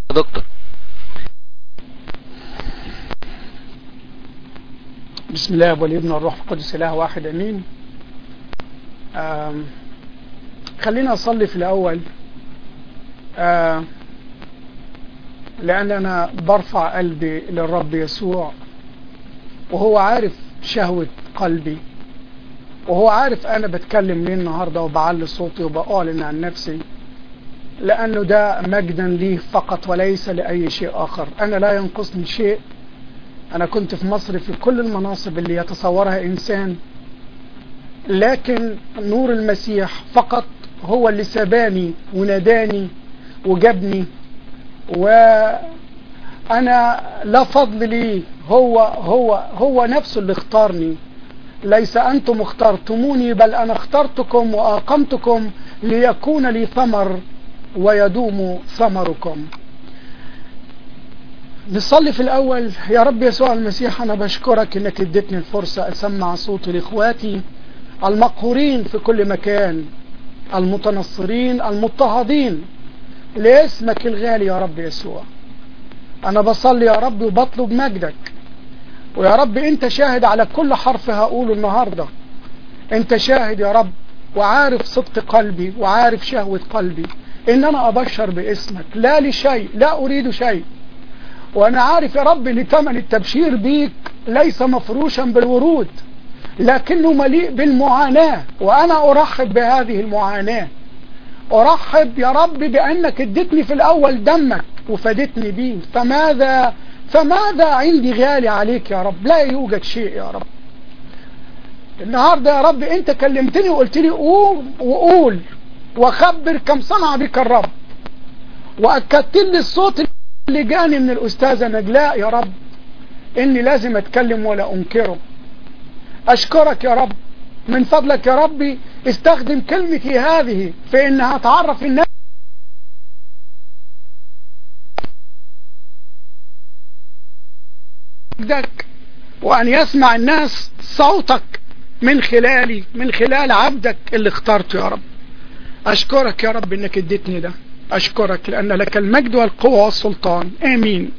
دكتور بسم الله والابن والروح القدس اله واحد امين خلينا اصلي في الاول آم، لان انا برفع قلبي للرب يسوع وهو عارف شهوة قلبي وهو عارف انا بتكلم ليه النهاردة وبعلي صوتي وبأعلن عن نفسي لانه ده مجدا ليه فقط وليس لاي شيء اخر انا لا ينقصني شيء انا كنت في مصر في كل المناصب اللي يتصورها انسان لكن نور المسيح فقط هو اللي سباني وناداني وجابني وانا لا فضل لي هو هو هو نفسه اللي اختارني ليس انتم اخترتموني بل انا اخترتكم واقمتكم ليكون لي ثمر ويدوم ثمركم نصلي في الأول يا رب يسوع المسيح أنا بشكرك إنك اديتني الفرصة أسمع صوتي لإخواتي المقهورين في كل مكان المتنصرين المضطهدين لاسمك الغالي يا رب يسوع أنا بصلي يا رب وبطلب مجدك ويا رب أنت شاهد على كل حرف هقوله النهاردة أنت شاهد يا رب وعارف صدق قلبي وعارف شهوة قلبي إن أنا أبشر باسمك لا لشيء لا أريد شيء وانا عارف يا رب ان ثمن التبشير بيك ليس مفروشا بالورود لكنه مليء بالمعاناة وانا ارحب بهذه المعاناة ارحب يا رب بانك اديتني في الاول دمك وفدتني بيه فماذا فماذا عندي غالي عليك يا رب لا يوجد شيء يا رب النهاردة يا رب انت كلمتني وقلت لي قوم وقول وخبر كم صنع بك الرب واكدت لي الصوت اللي جاني من الأستاذة نجلاء يا رب إني لازم أتكلم ولا أنكره أشكرك يا رب من فضلك يا ربي استخدم كلمتي هذه في إنها تعرف الناس مجدك وأن يسمع الناس صوتك من خلالي من خلال عبدك اللي اخترته يا رب أشكرك يا رب إنك اديتني ده أشكرك لأن لك المجد والقوة والسلطان آمين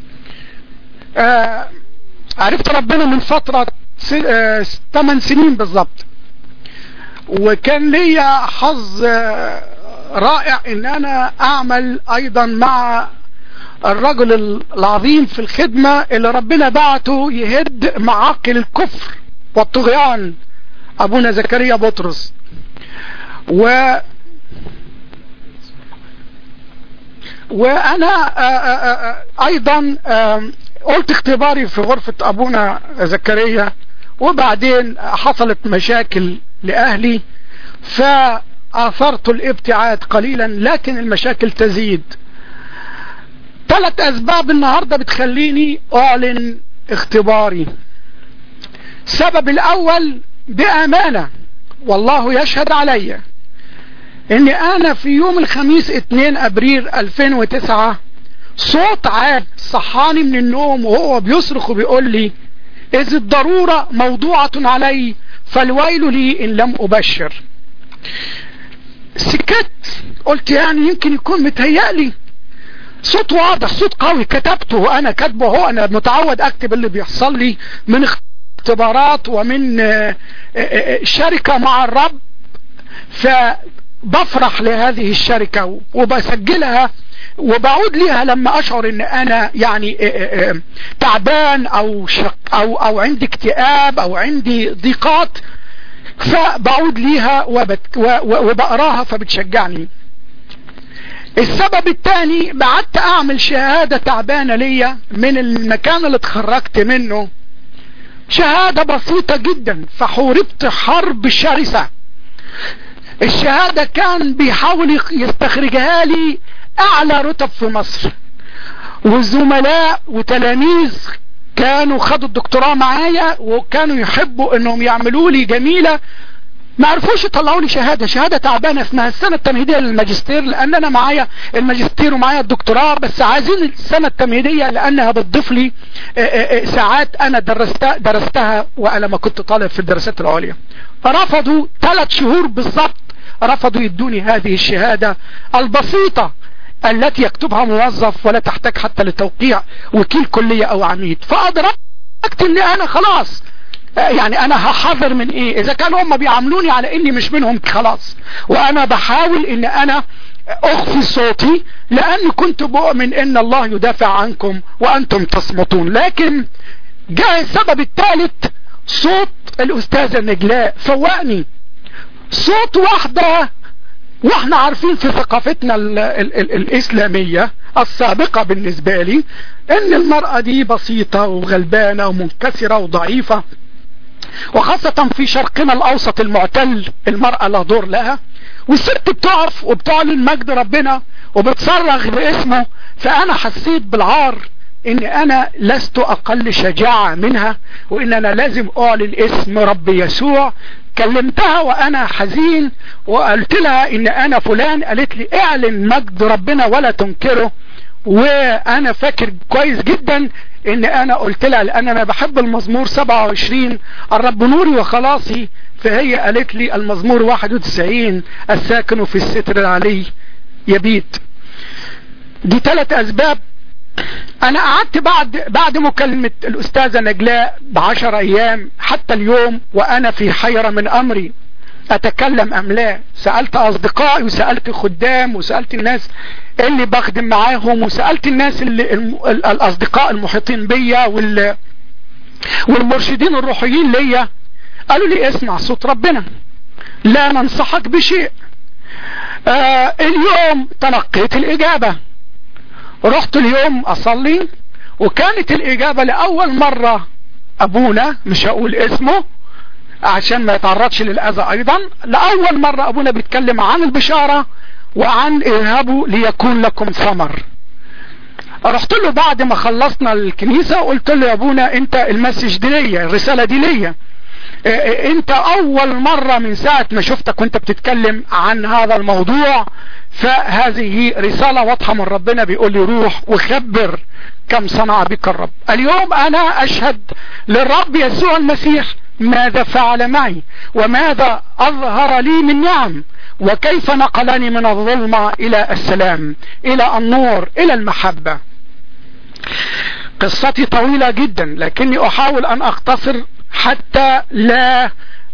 آه عرفت ربنا من فترة آه 8 سنين بالظبط وكان ليا حظ آه رائع ان انا اعمل ايضا مع الرجل العظيم في الخدمة اللي ربنا بعته يهد معاقل الكفر والطغيان ابونا زكريا بطرس و وانا آآ آآ ايضا آآ قلت اختباري في غرفة ابونا زكريا وبعدين حصلت مشاكل لاهلي فاثرت الابتعاد قليلا لكن المشاكل تزيد ثلاث اسباب النهاردة بتخليني اعلن اختباري السبب الاول بامانة والله يشهد عليّ ان انا في يوم الخميس 2 ابريل 2009 صوت عاد صحاني من النوم وهو بيصرخ وبيقول لي اذ الضرورة موضوعة علي فالويل لي ان لم ابشر سكت قلت يعني يمكن يكون متهيألي صوت واضح صوت قوي كتبته انا كاتبه هو انا متعود اكتب اللي بيحصل لي من اختبارات ومن شركة مع الرب ف بفرح لهذه الشركة وبسجلها وبعود ليها لما اشعر ان انا يعني تعبان او شق او او عندي اكتئاب او عندي ضيقات فبعود ليها وبقراها فبتشجعني السبب الثاني بعدت اعمل شهادة تعبانة ليا من المكان اللي اتخرجت منه شهادة بسيطة جدا فحوربت حرب شرسة الشهادة كان بيحاول يستخرجها لي اعلى رتب في مصر والزملاء وتلاميذ كانوا خدوا الدكتوراه معايا وكانوا يحبوا انهم يعملوا لي جميلة ما عرفوش يطلعوا لي شهادة شهادة تعبانة اسمها السنة التمهيدية للماجستير لان انا معايا الماجستير ومعايا الدكتوراه بس عايزين السنة التمهيدية لانها بتضيف لي ساعات انا درستها, درستها وانا ما كنت طالب في الدراسات العليا رفضوا ثلاث شهور بالظبط رفضوا يدوني هذه الشهادة البسيطة التي يكتبها موظف ولا تحتاج حتى لتوقيع وكيل كلية او عميد فادركت ان انا خلاص يعني انا هحذر من ايه اذا كانوا هم بيعاملوني على اني مش منهم خلاص وانا بحاول ان انا اخفي صوتي لاني كنت بؤمن ان الله يدافع عنكم وانتم تصمتون لكن جاء السبب الثالث صوت الاستاذة نجلاء فوقني صوت واحدة واحنا عارفين في ثقافتنا ال ال ال الاسلامية السابقة بالنسبة لي ان المرأة دي بسيطة وغلبانة ومنكسرة وضعيفة وخاصة في شرقنا الاوسط المعتل المرأة لا دور لها والست بتعرف وبتعلن مجد ربنا وبتصرخ باسمه فانا حسيت بالعار ان انا لست اقل شجاعة منها وان انا لازم اعلن اسم رب يسوع كلمتها وانا حزين وقلت لها ان انا فلان قالت لي اعلن مجد ربنا ولا تنكره وانا فاكر كويس جدا ان انا قلت لها لان انا بحب المزمور 27 الرب نوري وخلاصي فهي قالت لي المزمور 91 الساكن في الستر العلي يبيت دي ثلاث اسباب انا قعدت بعد بعد مكالمة الاستاذة نجلاء بعشر ايام حتى اليوم وانا في حيرة من امري اتكلم ام لا سألت اصدقائي وسألت خدام وسألت الناس اللي بخدم معاهم وسألت الناس اللي الاصدقاء المحيطين بيا وال والمرشدين الروحيين ليا قالوا لي اسمع صوت ربنا لا ننصحك بشيء آه اليوم تلقيت الاجابة رحت اليوم اصلي وكانت الاجابة لاول مرة ابونا مش هقول اسمه عشان ما يتعرضش للاذى ايضا لاول مرة ابونا بيتكلم عن البشارة وعن اذهبوا ليكون لكم ثمر رحت له بعد ما خلصنا الكنيسة قلت له يا ابونا انت المسج دي ليا الرسالة دي ليا انت اول مرة من ساعة ما شفتك وانت بتتكلم عن هذا الموضوع فهذه رسالة واضحة من ربنا بيقول لي روح وخبر كم صنع بك الرب اليوم انا اشهد للرب يسوع المسيح ماذا فعل معي وماذا اظهر لي من نعم وكيف نقلني من الظلمة الى السلام الى النور الى المحبة قصتي طويلة جدا لكني احاول ان اختصر حتى لا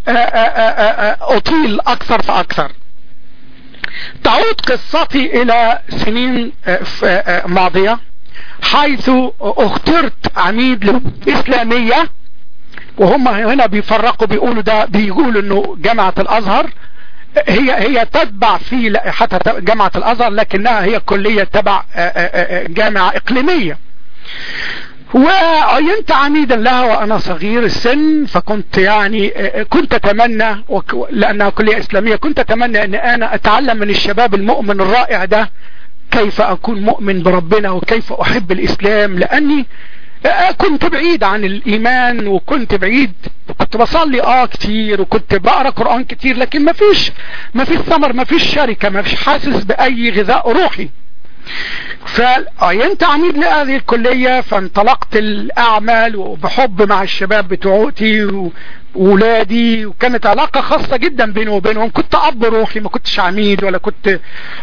اطيل اكثر فاكثر تعود قصتي الى سنين ماضية حيث اخترت عميد اسلامية وهم هنا بيفرقوا بيقولوا ده بيقولوا انه جامعة الازهر هي هي تتبع في لائحتها جامعة الازهر لكنها هي كلية تبع جامعة اقليمية وعينت عميدا لها وانا صغير السن فكنت يعني كنت اتمنى لانها كلية اسلامية كنت اتمنى ان انا اتعلم من الشباب المؤمن الرائع ده كيف اكون مؤمن بربنا وكيف احب الاسلام لاني كنت بعيد عن الايمان وكنت بعيد كنت بصلي اه كتير وكنت بقرا قرآن كتير لكن ما فيش ما فيش ثمر ما فيش شركة ما فيش حاسس باي غذاء روحي فعينت عميد لهذه الكلية فانطلقت الاعمال وبحب مع الشباب بتوعتي وولادي وكانت علاقة خاصة جدا بيني وبينهم كنت اب روحي ما كنتش عميد ولا كنت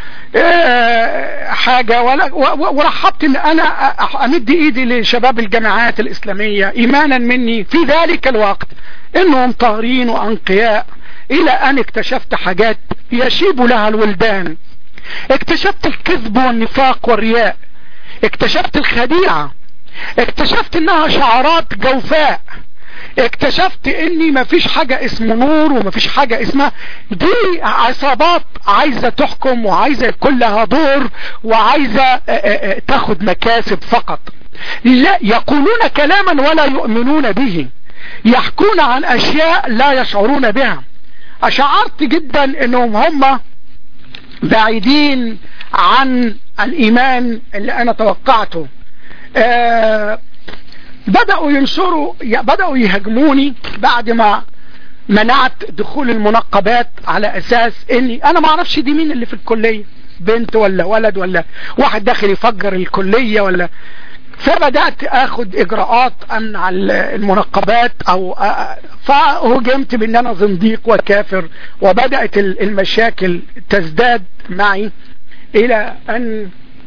حاجة ولا ورحبت ان انا امد ايدي لشباب الجامعات الاسلامية ايمانا مني في ذلك الوقت انهم طاهرين وانقياء الى ان اكتشفت حاجات يشيب لها الولدان اكتشفت الكذب والنفاق والرياء اكتشفت الخديعة اكتشفت انها شعارات جوفاء اكتشفت اني مفيش حاجة اسمه نور ومفيش حاجة اسمها دي عصابات عايزة تحكم وعايزة كلها دور وعايزة تاخد مكاسب فقط لا يقولون كلاما ولا يؤمنون به يحكون عن اشياء لا يشعرون بها اشعرت جدا انهم هم بعيدين عن الايمان اللي انا توقعته آه بدأوا ينشروا بدأوا يهاجموني بعد ما منعت دخول المنقبات على اساس اني انا ما اعرفش دي مين اللي في الكلية بنت ولا ولد ولا واحد داخل يفجر الكلية ولا فبدأت اخد اجراءات امنع المنقبات او فهجمت بان انا زنديق وكافر وبدأت المشاكل تزداد معي الى ان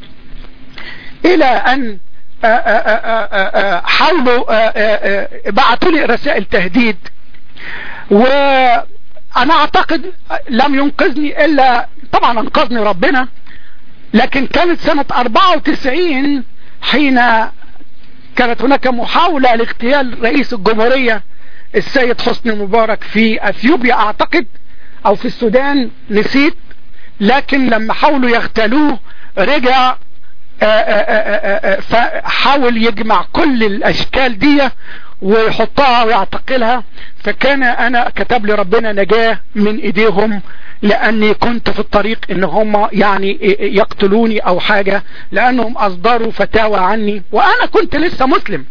الى ان حاولوا بعثوا لي رسائل تهديد وانا اعتقد لم ينقذني الا طبعا انقذني ربنا لكن كانت سنة 94 حين كانت هناك محاولة لاغتيال رئيس الجمهورية السيد حسني مبارك في اثيوبيا اعتقد او في السودان نسيت لكن لما حاولوا يغتالوه رجع فحاول يجمع كل الاشكال دي ويحطها ويعتقلها فكان انا كتب لي ربنا نجاة من ايديهم لاني كنت في الطريق ان هم يعني يقتلوني او حاجة لانهم اصدروا فتاوى عني وانا كنت لسه مسلم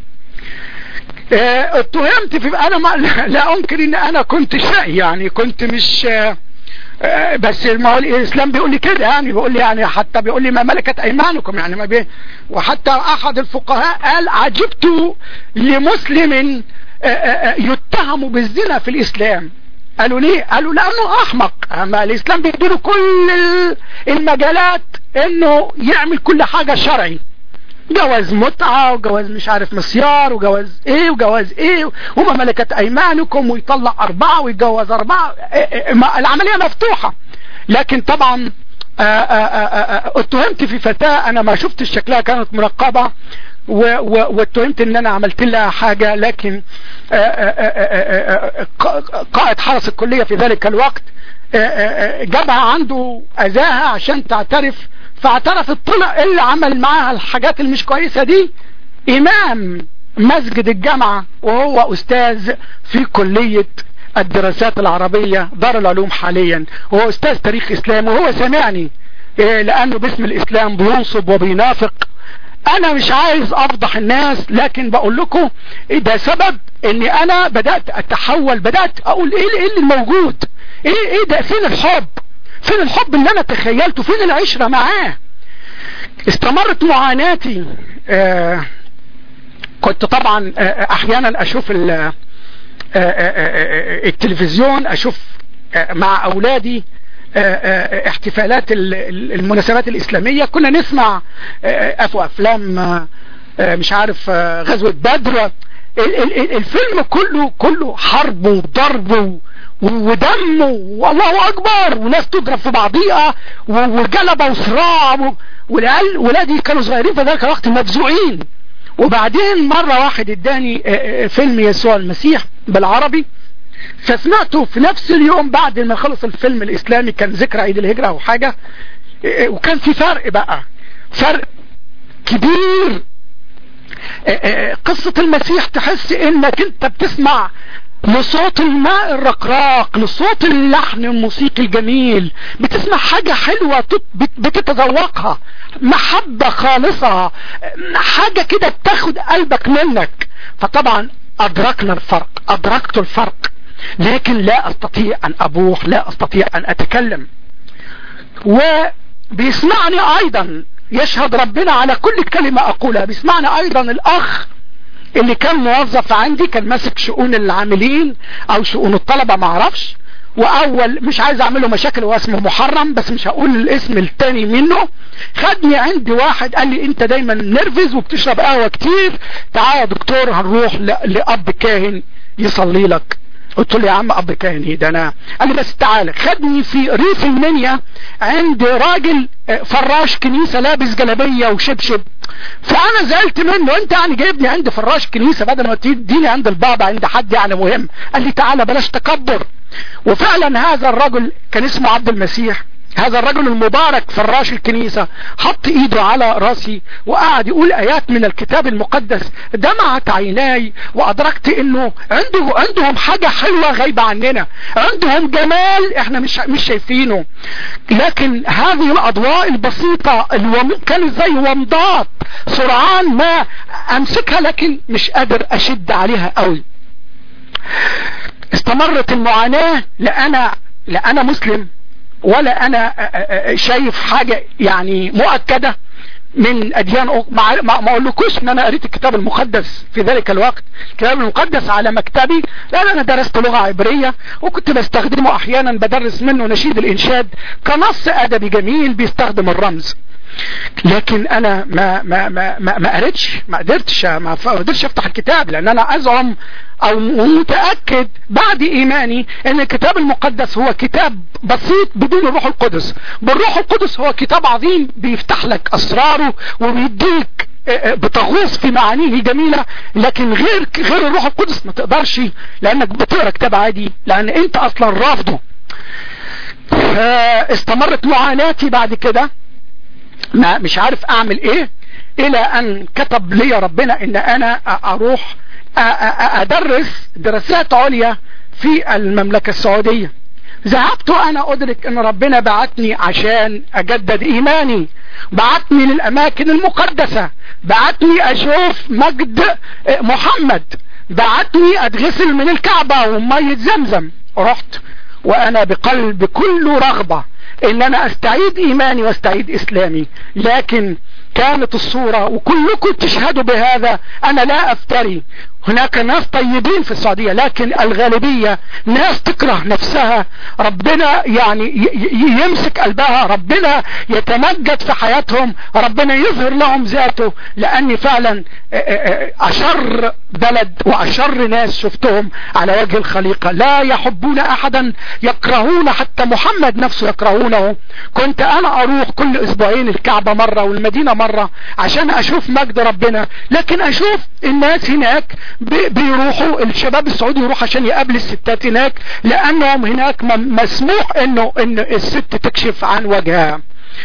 اتهمت في انا ما لا انكر ان انا كنت شقي يعني كنت مش بس ما هو الاسلام بيقول لي كده يعني بيقول لي يعني حتى بيقول لي ما ملكت ايمانكم يعني ما بيه وحتى احد الفقهاء قال عجبت لمسلم يتهم بالزنا في الاسلام قالوا ليه قالوا لانه احمق اما الاسلام بيديله كل المجالات انه يعمل كل حاجة شرعي جواز متعة وجواز مش عارف مسيار وجواز ايه وجواز ايه وما ملكت ايمانكم ويطلع اربعة ويتجوز اربعة العملية مفتوحة لكن طبعا اتهمت في فتاة انا ما شفت شكلها كانت مرقبة واتهمت ان انا عملت لها حاجة لكن قائد حرس الكلية في ذلك الوقت جابها عنده اذاها عشان تعترف فاعترفت طلع اللي عمل معاها الحاجات اللي مش كويسة دي امام مسجد الجامعة وهو استاذ في كلية الدراسات العربية دار العلوم حاليا وهو استاذ تاريخ اسلام وهو سمعني لانه باسم الاسلام بينصب وبينافق انا مش عايز افضح الناس لكن بقول لكم ده سبب اني انا بدأت اتحول بدأت اقول ايه اللي الموجود ايه ايه ده فين الحب فين الحب اللي انا تخيلته فين العشرة معاه استمرت معاناتي آه كنت طبعا آه احيانا اشوف آه التلفزيون اشوف مع اولادي احتفالات المناسبات الاسلامية كنا نسمع افو افلام مش عارف غزوة بدر الفيلم كله كله حرب وضرب ودم والله اكبر وناس تضرب في بعضيها وجلبة وصراع والعيال ولادي كانوا صغيرين في ذلك الوقت مفزوعين وبعدين مرة واحد اداني فيلم يسوع المسيح بالعربي فسمعته في نفس اليوم بعد ما خلص الفيلم الاسلامي كان ذكرى عيد الهجرة او حاجة وكان في فرق بقى فرق كبير قصة المسيح تحس انك انت بتسمع لصوت الماء الرقراق لصوت اللحن الموسيقي الجميل بتسمع حاجة حلوة بتتذوقها محبة خالصة حاجة كده بتاخد قلبك منك فطبعا ادركنا الفرق ادركت الفرق لكن لا استطيع ان ابوح لا استطيع ان اتكلم وبيسمعني ايضا يشهد ربنا على كل كلمة اقولها بيسمعني ايضا الاخ اللي كان موظف عندي كان ماسك شؤون العاملين او شؤون الطلبة معرفش واول مش عايز اعمله مشاكل هو اسمه محرم بس مش هقول الاسم التاني منه خدني عندي واحد قال لي انت دايما نرفز وبتشرب قهوة كتير تعالى يا دكتور هنروح لاب كاهن يصلي لك قلت له يا عم اب كاهن ايه ده انا قال لي بس تعالى خدني في ريف المنيا عند راجل فراش كنيسة لابس جلابية وشبشب فانا زعلت منه انت يعني جايبني عند فراش كنيسة بدل ما تديني عند البابا عند حد يعني مهم قال لي تعالى بلاش تكبر وفعلا هذا الرجل كان اسمه عبد المسيح هذا الرجل المبارك فراش الكنيسة حط ايده على راسي وقعد يقول ايات من الكتاب المقدس دمعت عيناي وادركت انه عنده عندهم حاجة حلوة غايبة عننا عندهم جمال احنا مش مش شايفينه لكن هذه الاضواء البسيطة الوم... كانت زي ومضات سرعان ما امسكها لكن مش قادر اشد عليها قوي استمرت المعاناة لأنا لا أنا مسلم ولا أنا شايف حاجة يعني مؤكدة من أديان ما ما أقولكوش إن أنا قريت الكتاب المقدس في ذلك الوقت الكتاب المقدس على مكتبي لا أنا درست لغة عبرية وكنت بستخدمه أحيانا بدرس منه نشيد الإنشاد كنص أدبي جميل بيستخدم الرمز لكن انا ما ما ما ما, ما قريتش ما قدرتش ما قدرتش افتح الكتاب لان انا ازعم او متاكد بعد ايماني ان الكتاب المقدس هو كتاب بسيط بدون الروح القدس بالروح القدس هو كتاب عظيم بيفتح لك اسراره وبيديك بتغوص في معانيه جميلة لكن غير غير الروح القدس ما تقدرش لانك بتقرا كتاب عادي لان انت اصلا رافضه استمرت معاناتي بعد كده ما مش عارف اعمل ايه الى ان كتب لي ربنا ان انا اروح ادرس دراسات عليا في المملكة السعودية ذهبت وانا ادرك ان ربنا بعتني عشان اجدد ايماني بعتني للاماكن المقدسة بعتني اشوف مجد محمد بعتني اتغسل من الكعبة ومية زمزم رحت وانا بقلب كله رغبة ان انا استعيد ايماني واستعيد اسلامي لكن كانت الصورة وكلكم تشهدوا بهذا انا لا افتري هناك ناس طيبين في السعودية لكن الغالبية ناس تكره نفسها ربنا يعني يمسك قلبها ربنا يتمجد في حياتهم ربنا يظهر لهم ذاته لاني فعلا اشر بلد واشر ناس شفتهم على وجه الخليقة لا يحبون احدا يكرهون حتى محمد نفسه يكرهونه كنت انا اروح كل اسبوعين الكعبة مرة والمدينة مرة عشان اشوف مجد ربنا لكن اشوف الناس هناك بيروحوا الشباب السعودي يروح عشان يقابل الستات هناك لانهم هناك مسموح انه ان الست تكشف عن وجهها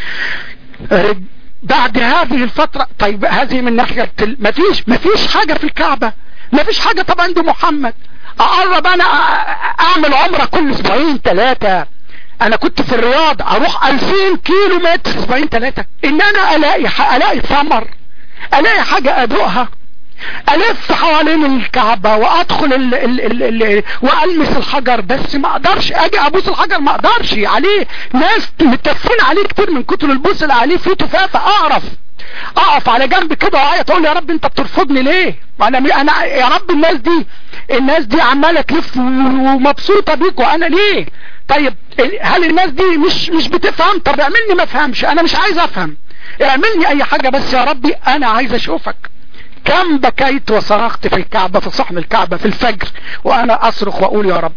بعد هذه الفترة طيب هذه من ناحية مفيش مفيش حاجة في الكعبة مفيش حاجة طب عند محمد اقرب انا اعمل عمرة كل اسبوعين ثلاثة انا كنت في الرياض اروح 2000 كيلو متر اسبوعين ثلاثة ان انا الاقي الاقي ثمر الاقي حاجة ادوقها الف حوالين الكعبة وادخل ال ال ال ال والمس الحجر بس ما اقدرش اجي ابوس الحجر ما اقدرش عليه ناس متفين عليه كتير من كتر البوس اللي عليه فيه تفافة اعرف اقف على جنب كده واعيط اقول يا رب انت بترفضني ليه انا انا يا رب الناس دي الناس دي عماله تلف ومبسوطه بيك وانا ليه طيب هل الناس دي مش مش بتفهم طب اعملني ما افهمش انا مش عايز افهم اعملني اي حاجه بس يا ربي انا عايز اشوفك كم بكيت وصرخت في الكعبة في صحن الكعبة في الفجر وانا اصرخ واقول يا رب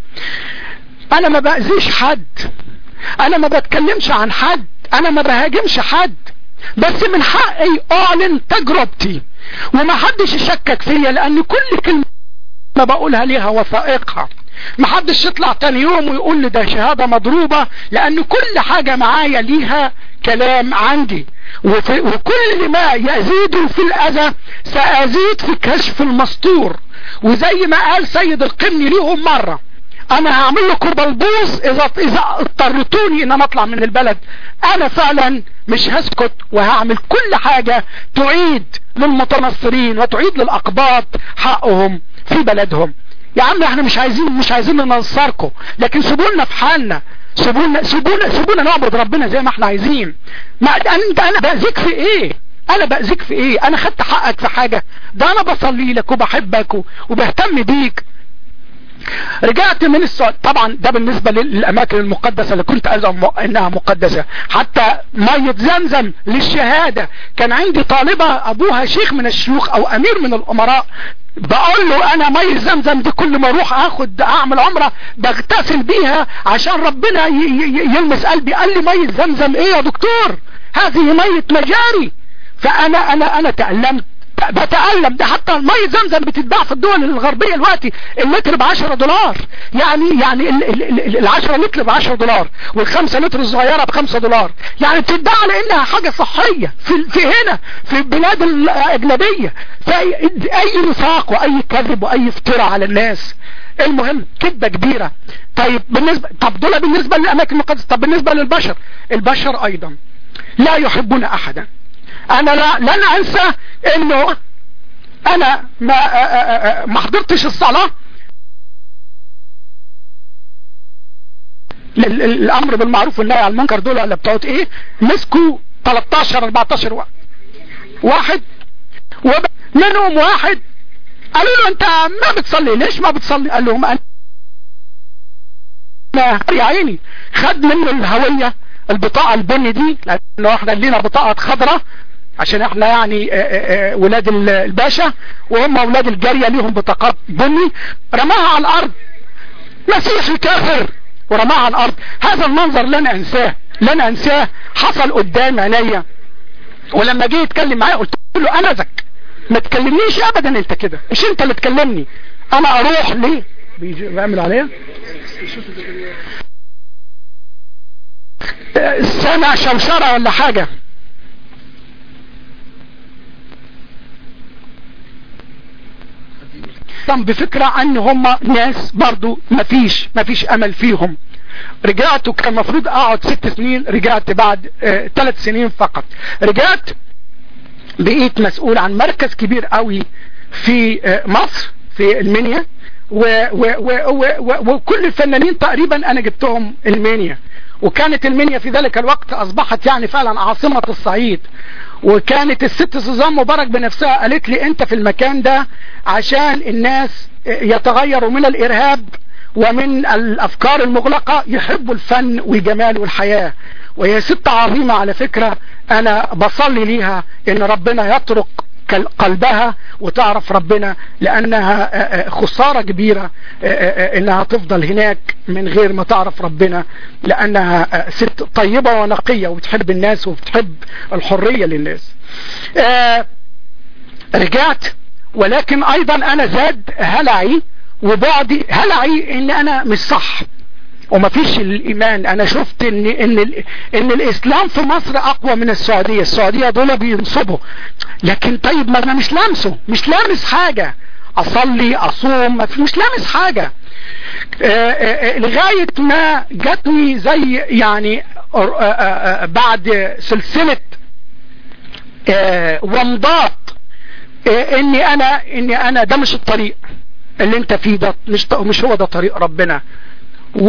انا ما باذيش حد انا ما بتكلمش عن حد انا ما بهاجمش حد بس من حقي اعلن تجربتي وما حدش يشكك فيا لان كل كلمة ما بقولها ليها وثائقها ما حدش يطلع تاني يوم ويقول لي ده شهادة مضروبة لان كل حاجة معايا ليها كلام عندي وفي وكل ما يزيد في الاذى سازيد في كشف المستور وزي ما قال سيد القمني ليهم مرة انا هعمل لكم بلبوس اذا اذا اضطرتوني ان انا اطلع من البلد انا فعلا مش هسكت وهعمل كل حاجة تعيد للمتنصرين وتعيد للاقباط حقهم في بلدهم يا عم احنا مش عايزين مش عايزين ننصركم لكن سيبونا في حالنا سيبونا سيبونا سيبونا نعبد ربنا زي ما احنا عايزين ما انت انا باذيك في ايه انا باذيك في ايه انا خدت حقك في حاجة ده انا بصلي لك وبحبك وبهتم بيك رجعت من السعودية طبعا ده بالنسبة للاماكن المقدسة اللي كنت ازعم انها مقدسة حتى مية زمزم للشهادة كان عندي طالبة ابوها شيخ من الشيوخ او امير من الامراء بقول له انا مية زمزم دي كل ما اروح اخد اعمل عمرة بغتسل بيها عشان ربنا يلمس قلبي قال لي مية زمزم ايه يا دكتور هذه مية مجاري فانا انا انا تألمت بتألم ده حتى مية زمزم بتتباع في الدول الغربية دلوقتي اللتر ب 10 دولار يعني يعني ال 10 لتر ب 10 دولار والخمسة لتر الصغيرة ب 5 دولار يعني بتتباع على انها حاجة صحية في, في هنا في البلاد الاجنبية اي نفاق واي كذب واي افتراء على الناس المهم كذبة كبيرة طيب بالنسبة طب دول بالنسبة للاماكن المقدسة طب بالنسبة للبشر البشر ايضا لا يحبون احدا انا لا لن انسى انه انا ما ما حضرتش الصلاة الامر بالمعروف والنهي عن المنكر دول ولا بتوعت ايه مسكوا 13 14 واحد ومنهم واحد قالوا له انت ما بتصلي ليش ما بتصلي قال لهم انا يا عيني خد منه الهوية البطاقة البني دي لانه احنا لينا بطاقة خضراء عشان احنا يعني ولاد الباشا وهم ولاد الجارية ليهم بطاقات بني رماها على الارض مسيحي كافر ورماها على الارض هذا المنظر لن انساه لن انساه حصل قدام عينيا ولما جه يتكلم معايا قلت له انا ذك ما تكلمنيش ابدا انت كده مش انت اللي تكلمني انا اروح ليه بيجي بيعمل عليا سامع شوشرة ولا حاجة طب بفكرة ان هم ناس برضو مفيش مفيش امل فيهم رجعت وكان المفروض اقعد ست سنين رجعت بعد ثلاث اه سنين فقط رجعت بقيت مسؤول عن مركز كبير قوي في اه مصر في المنيا و و و و وكل الفنانين تقريبا انا جبتهم المنيا وكانت المنيا في ذلك الوقت اصبحت يعني فعلا عاصمة الصعيد وكانت الست سوزان مبارك بنفسها قالت لي انت في المكان ده عشان الناس يتغيروا من الارهاب ومن الافكار المغلقة يحبوا الفن والجمال والحياة وهي ست عظيمة على فكرة انا بصلي ليها ان ربنا يطرق قلبها وتعرف ربنا لانها خسارة كبيرة انها تفضل هناك من غير ما تعرف ربنا لانها ست طيبة ونقية وبتحب الناس وبتحب الحرية للناس رجعت ولكن ايضا انا زاد هلعي وبعدي هلعي ان انا مش صح وما فيش الايمان انا شفت ان ان ان الاسلام في مصر اقوى من السعودية السعودية دول بينصبوا لكن طيب ما انا مش لامسه مش لامس حاجة اصلي اصوم مش لامس حاجة لغاية ما جاتني زي يعني بعد سلسلة ومضات اني انا اني انا ده مش الطريق اللي انت فيه ده مش مش هو ده طريق ربنا و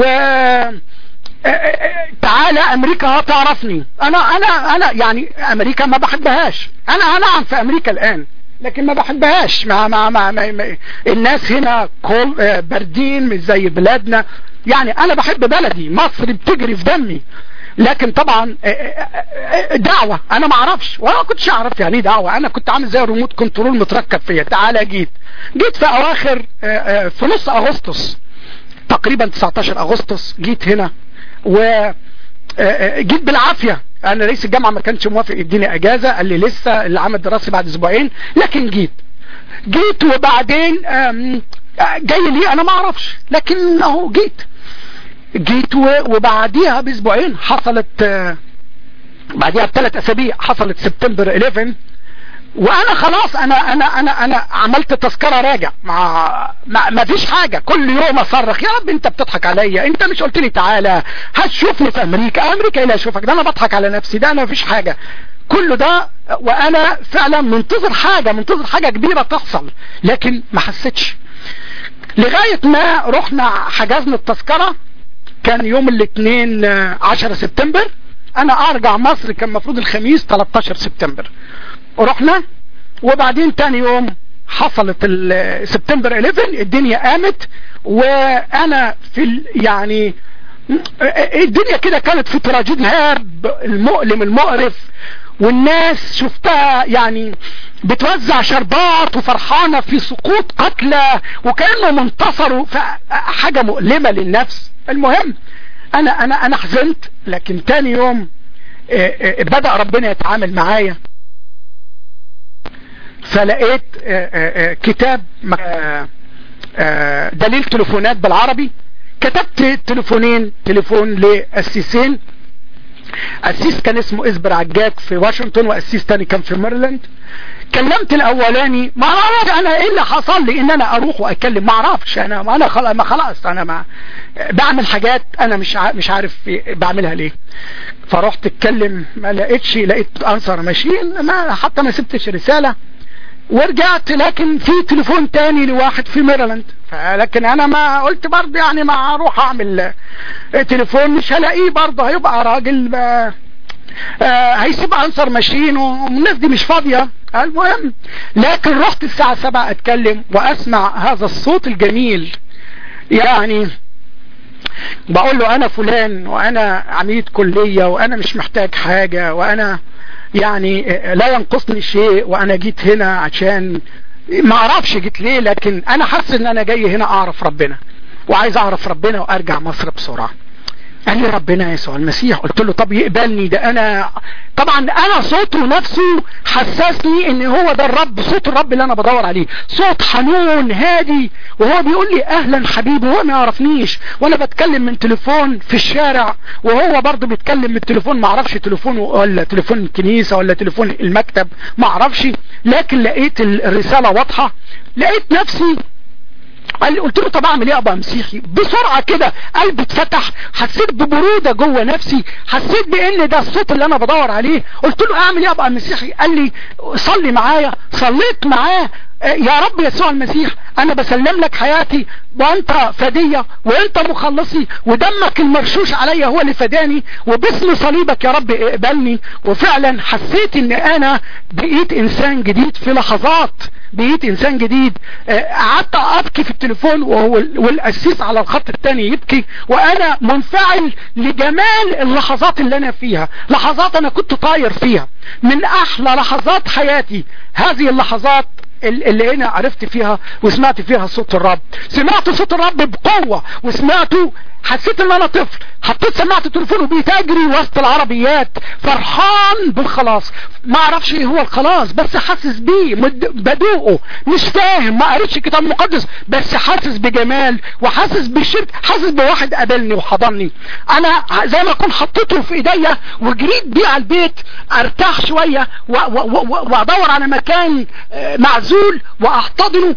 تعالى امريكا هتعرفني انا انا انا يعني امريكا ما بحبهاش انا انا في امريكا الان لكن ما بحبهاش مع مع مع, مع, مع الناس هنا كل باردين مش زي بلادنا يعني انا بحب بلدي مصر بتجري في دمي لكن طبعا دعوة انا ما اعرفش ولا كنتش اعرف يعني دعوة انا كنت عامل زي الريموت كنترول متركب فيا تعالى جيت جيت في اواخر في نص اغسطس تقريبا 19 اغسطس جيت هنا و جيت بالعافية انا رئيس الجامعة ما كانش موافق يديني اجازة قال لي لسه اللي عمل دراسي بعد اسبوعين لكن جيت جيت وبعدين جاي لي انا ما اعرفش لكن اهو جيت جيت وبعديها باسبوعين حصلت بعديها بثلاث اسابيع حصلت سبتمبر 11 وانا خلاص انا انا انا انا عملت تذكره راجع مع ما, ما فيش حاجه كل يوم اصرخ يا رب انت بتضحك عليا انت مش قلت لي تعالى هتشوفني في امريكا امريكا ايه اللي هشوفك ده انا بضحك على نفسي ده انا ما فيش حاجه كل ده وانا فعلا منتظر حاجه منتظر حاجه كبيره تحصل لكن ما حسيتش لغايه ما رحنا حجزنا التذكره كان يوم الاثنين 10 سبتمبر انا ارجع مصر كان المفروض الخميس 13 سبتمبر رحنا وبعدين تاني يوم حصلت سبتمبر 11 الدنيا قامت وانا في يعني الدنيا كده كانت في تراجيدها المؤلم المقرف والناس شفتها يعني بتوزع شربات وفرحانة في سقوط قتلى وكأنهم انتصروا حاجة مؤلمة للنفس المهم انا انا انا حزنت لكن تاني يوم بدأ ربنا يتعامل معايا فلقيت كتاب دليل تليفونات بالعربي كتبت تليفونين تليفون لأسيسين أسيس كان اسمه إزبر عجاك في واشنطن وأسيس تاني كان في ميرلاند كلمت الاولاني ما اعرفش انا ايه اللي حصل لي ان انا اروح واكلم ما اعرفش انا ما انا خلاص ما خلاص انا ما بعمل حاجات انا مش مش عارف بعملها ليه فرحت اتكلم ما لقيتش لقيت انصر ماشيين ما حتى ما سبتش رساله ورجعت لكن في تليفون تاني لواحد في ميرلاند لكن انا ما قلت برضه يعني ما اروح اعمل تليفون مش هلاقيه برضه هيبقى راجل آه هيسيب عنصر ماشيين والناس دي مش فاضية المهم لكن رحت الساعة سبعة اتكلم واسمع هذا الصوت الجميل يعني بقول له انا فلان وانا عميد كلية وانا مش محتاج حاجة وانا يعني لا ينقصني شيء وانا جيت هنا عشان ما اعرفش جيت ليه لكن انا حاسس ان انا جاي هنا اعرف ربنا وعايز اعرف ربنا وارجع مصر بسرعة قال لي ربنا يسوع المسيح قلت له طب يقبلني ده انا طبعا انا صوته نفسه حسسني ان هو ده الرب صوت الرب اللي انا بدور عليه صوت حنون هادي وهو بيقول لي اهلا حبيبي وهو ما يعرفنيش وانا بتكلم من تليفون في الشارع وهو برضه بيتكلم من التليفون ما اعرفش تليفون ولا تليفون الكنيسة ولا تليفون المكتب ما اعرفش لكن لقيت الرسالة واضحة لقيت نفسي قال قلت له طب اعمل ايه ابقى مسيحي بسرعة كده قلبي اتفتح حسيت ببرودة جوه نفسي حسيت بان ده الصوت اللي انا بدور عليه قلت له اعمل ايه ابقى مسيحي قال لي صلي معايا صليت معاه يا رب يسوع المسيح انا بسلم لك حياتي وانت فدية وانت مخلصي ودمك المرشوش عليا هو اللي فداني وباسم صليبك يا رب اقبلني وفعلا حسيت ان انا بقيت انسان جديد في لحظات بقيت انسان جديد قعدت ابكي في التليفون وهو والقسيس على الخط الثاني يبكي وانا منفعل لجمال اللحظات اللي انا فيها لحظات انا كنت طاير فيها من احلى لحظات حياتي هذه اللحظات اللي هنا عرفت فيها وسمعت فيها صوت الرب سمعت صوت الرب بقوة وسمعته حسيت ان انا طفل حطيت سماعة التليفون وبيتجري وسط العربيات فرحان بالخلاص ما اعرفش ايه هو الخلاص بس حاسس بيه بدوقه مش فاهم ما قريتش الكتاب المقدس بس حاسس بجمال وحاسس بالشرك حاسس بواحد قابلني وحضني انا زي ما اكون حطيته في ايديا وجريت بيه على البيت ارتاح شوية وادور على مكان معزول واحتضنه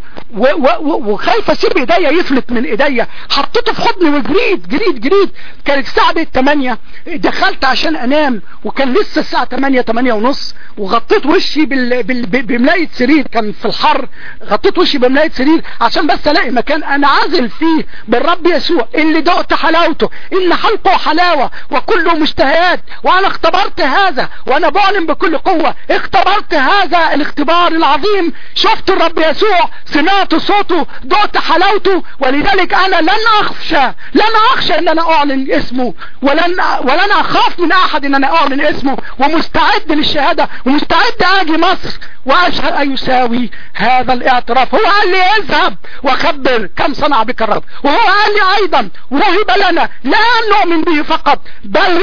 وخايف اسيب ايديا يفلت من ايديا حطيته في حضني وجريت جريت جريت كانت الساعة بقت 8 دخلت عشان انام وكان لسه الساعة 8 8 ونص وغطيت وشي بال... بال... بملاية سرير كان في الحر غطيت وشي بملاية سرير عشان بس الاقي مكان انا عازل فيه بالرب يسوع اللي دقت حلاوته ان حلقه حلاوة وكله مشتهيات وانا اختبرت هذا وانا بعلن بكل قوة اختبرت هذا الاختبار العظيم شفت الرب يسوع سمعت صوته دقت حلاوته ولذلك انا لن اخشى لن اخشى ان انا اعلن اسمه ولن ولن اخاف من احد ان انا اعلن اسمه ومستعد للشهادة ومستعد اجي مصر واشهد ان يساوي هذا الاعتراف هو قال لي اذهب وخبر كم صنع بك الرب وهو قال لي ايضا وهب لنا لا نؤمن به فقط بل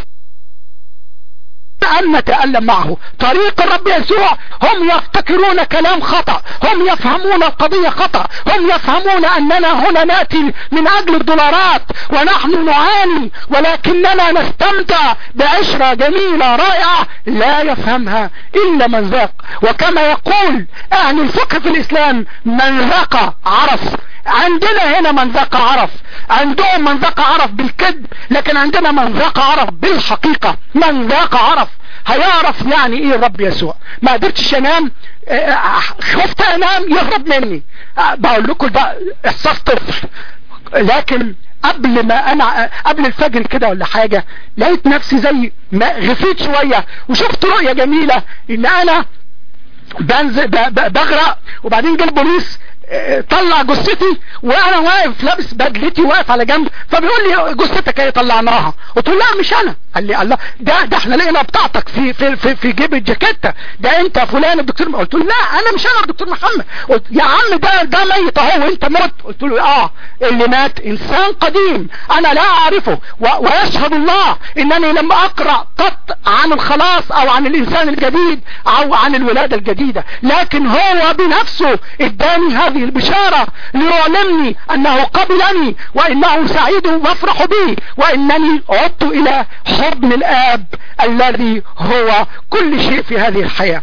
أن نتألم معه طريق الرب يسوع هم يفتكرون كلام خطأ هم يفهمون القضية خطأ هم يفهمون أننا هنا نأتي من أجل الدولارات ونحن نعاني ولكننا نستمتع بعشرة جميلة رائعة لا يفهمها إلا من ذاق وكما يقول أهل الفقه في الإسلام من ذاق عرف عندنا هنا من ذاق عرف عندهم من ذاق عرف بالكذب لكن عندنا من ذاق عرف بالحقيقة من ذاق عرف هيعرف يعني ايه الرب يسوع ما قدرتش انام خفت انام يهرب مني بقول لكم ده احساس طفل لكن قبل ما انا قبل الفجر كده ولا حاجة لقيت نفسي زي ما غفيت شوية وشفت رؤية جميلة ان انا بنزل بغرق وبعدين جه البوليس طلع جثتي وانا واقف لابس بدلتي واقف على جنب فبيقول لي جثتك ايه طلعناها قلت له لا مش انا قال لي الله ده ده احنا لقينا بتاعتك في في في, في جيب الجاكيته ده انت فلان الدكتور قلت له لا انا مش انا الدكتور محمد قلت يا عم ده ده ميت اهو وانت مت قلت له اه اللي مات انسان قديم انا لا اعرفه ويشهد الله انني لم اقرا قط عن الخلاص او عن الانسان الجديد او عن الولاده الجديده لكن هو بنفسه اداني هذا هذه البشارة ليعلمني انه قبلني وانه سعيد وافرح بي وانني عدت الى حضن الاب الذي هو كل شيء في هذه الحياة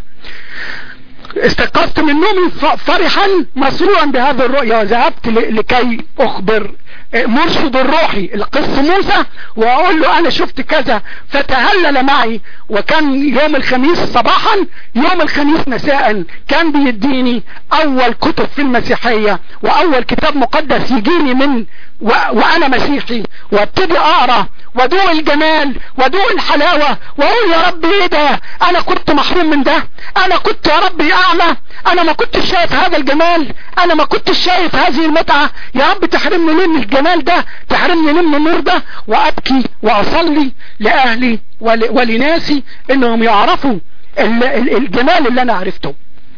استيقظت من نومي فرحا مسرورا بهذه الرؤيا وذهبت لكي اخبر مرشد الروحي القس موسى واقول له انا شفت كذا فتهلل معي وكان يوم الخميس صباحا يوم الخميس مساء كان بيديني اول كتب في المسيحية واول كتاب مقدس يجيني من و... وانا مسيحي وابتدي اقرا وادوق الجمال وادوق الحلاوة واقول يا رب ايه ده انا كنت محروم من ده انا كنت يا رب اعمى انا ما كنتش شايف هذا الجمال انا ما كنتش شايف هذه المتعة يا رب تحرمني من الجمال ده تحرمني من النور ده وابكي واصلي لاهلي ول... ولناسي انهم يعرفوا الجمال اللي انا عرفته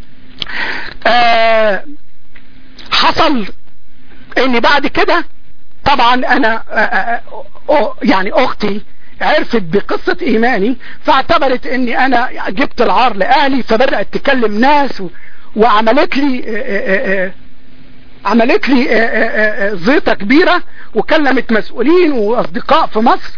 آه حصل اني بعد كده طبعا انا آآ آآ يعني اختي عرفت بقصة ايماني فاعتبرت اني انا جبت العار لاهلي فبدأت تكلم ناس و... وعملت لي آآ عملت لي زيطة كبيرة وكلمت مسؤولين واصدقاء في مصر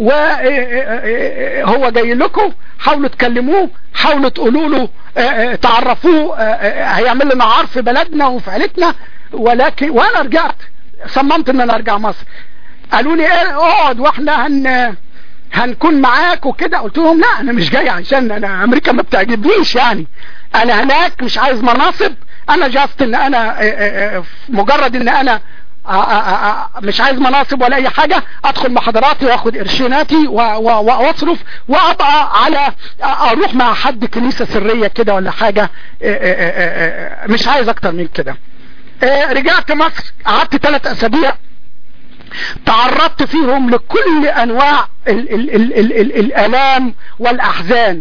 وهو جاي لكم حاولوا تكلموه حاولوا تقولوا له تعرفوه هيعمل لنا عار في بلدنا وفي عيلتنا ولكن وانا رجعت صممت ان انا ارجع مصر قالوا لي ايه اقعد واحنا هن هنكون معاك وكده قلت لهم لا انا مش جاي عشان انا امريكا ما بتعجبنيش يعني انا هناك مش عايز مناصب انا جاست ان انا مجرد ان انا مش عايز مناصب ولا اي حاجة ادخل محاضراتي واخد قرشيناتي واصرف وابقى على اروح مع حد كنيسة سرية كده ولا حاجة مش عايز اكتر من كده رجعت مصر قعدت ثلاث اسابيع تعرضت فيهم لكل انواع ال ال ال ال ال الالام والاحزان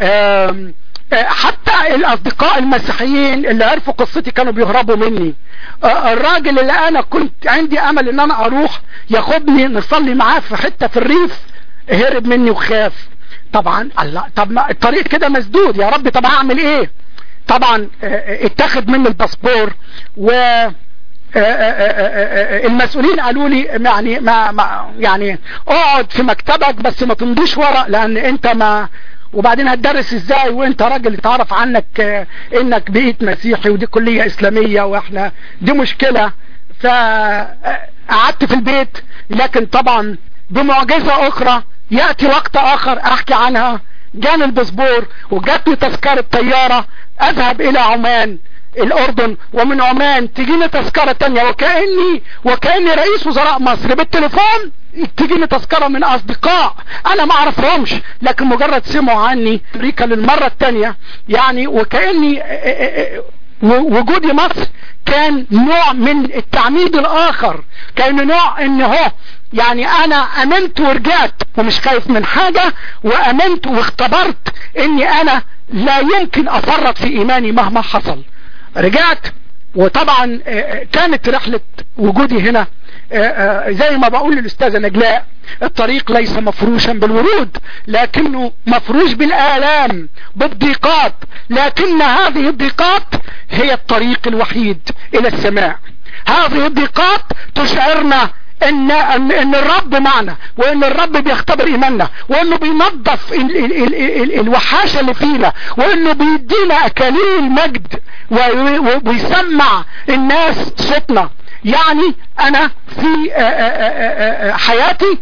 حتى الاصدقاء المسيحيين اللي عرفوا قصتي كانوا بيهربوا مني الراجل اللي انا كنت عندي امل ان انا اروح ياخدني نصلي معاه في حتة في الريف هرب مني وخاف طبعا الله طب ما الطريق كده مسدود يا رب طب هعمل ايه طبعا اتخذ مني الباسبور و المسؤولين قالوا لي يعني ما, ما يعني اقعد في مكتبك بس ما تمضيش ورق لان انت ما وبعدين هتدرس ازاي وانت راجل اتعرف عنك انك بقيت مسيحي ودي كلية اسلامية واحنا دي مشكلة فقعدت في البيت لكن طبعا بمعجزة اخرى يأتي وقت اخر احكي عنها جاني الباسبور وجاتني تذكرة طيارة اذهب الى عمان الاردن ومن عمان تجيني تذكرة تانية وكأني وكأني رئيس وزراء مصر بالتليفون تجيني تذكرة من اصدقاء انا ما اعرفهمش لكن مجرد سمعوا عني امريكا للمرة التانية يعني وكأني وجودي مصر كان نوع من التعميد الاخر كان نوع ان هو يعني انا امنت ورجعت ومش خايف من حاجة وامنت واختبرت اني انا لا يمكن افرط في ايماني مهما حصل رجعت وطبعا كانت رحلة وجودي هنا زي ما بقول للأستاذة نجلاء الطريق ليس مفروشا بالورود لكنه مفروش بالآلام بالضيقات لكن هذه الضيقات هي الطريق الوحيد إلى السماء هذه الضيقات تشعرنا ان ان, إن الرب معنا وان الرب بيختبر ايماننا وانه بينظف ال ال ال ال الوحاشة اللي فينا وانه بيدينا اكاليل مجد ويسمع الناس صوتنا يعني انا في حياتي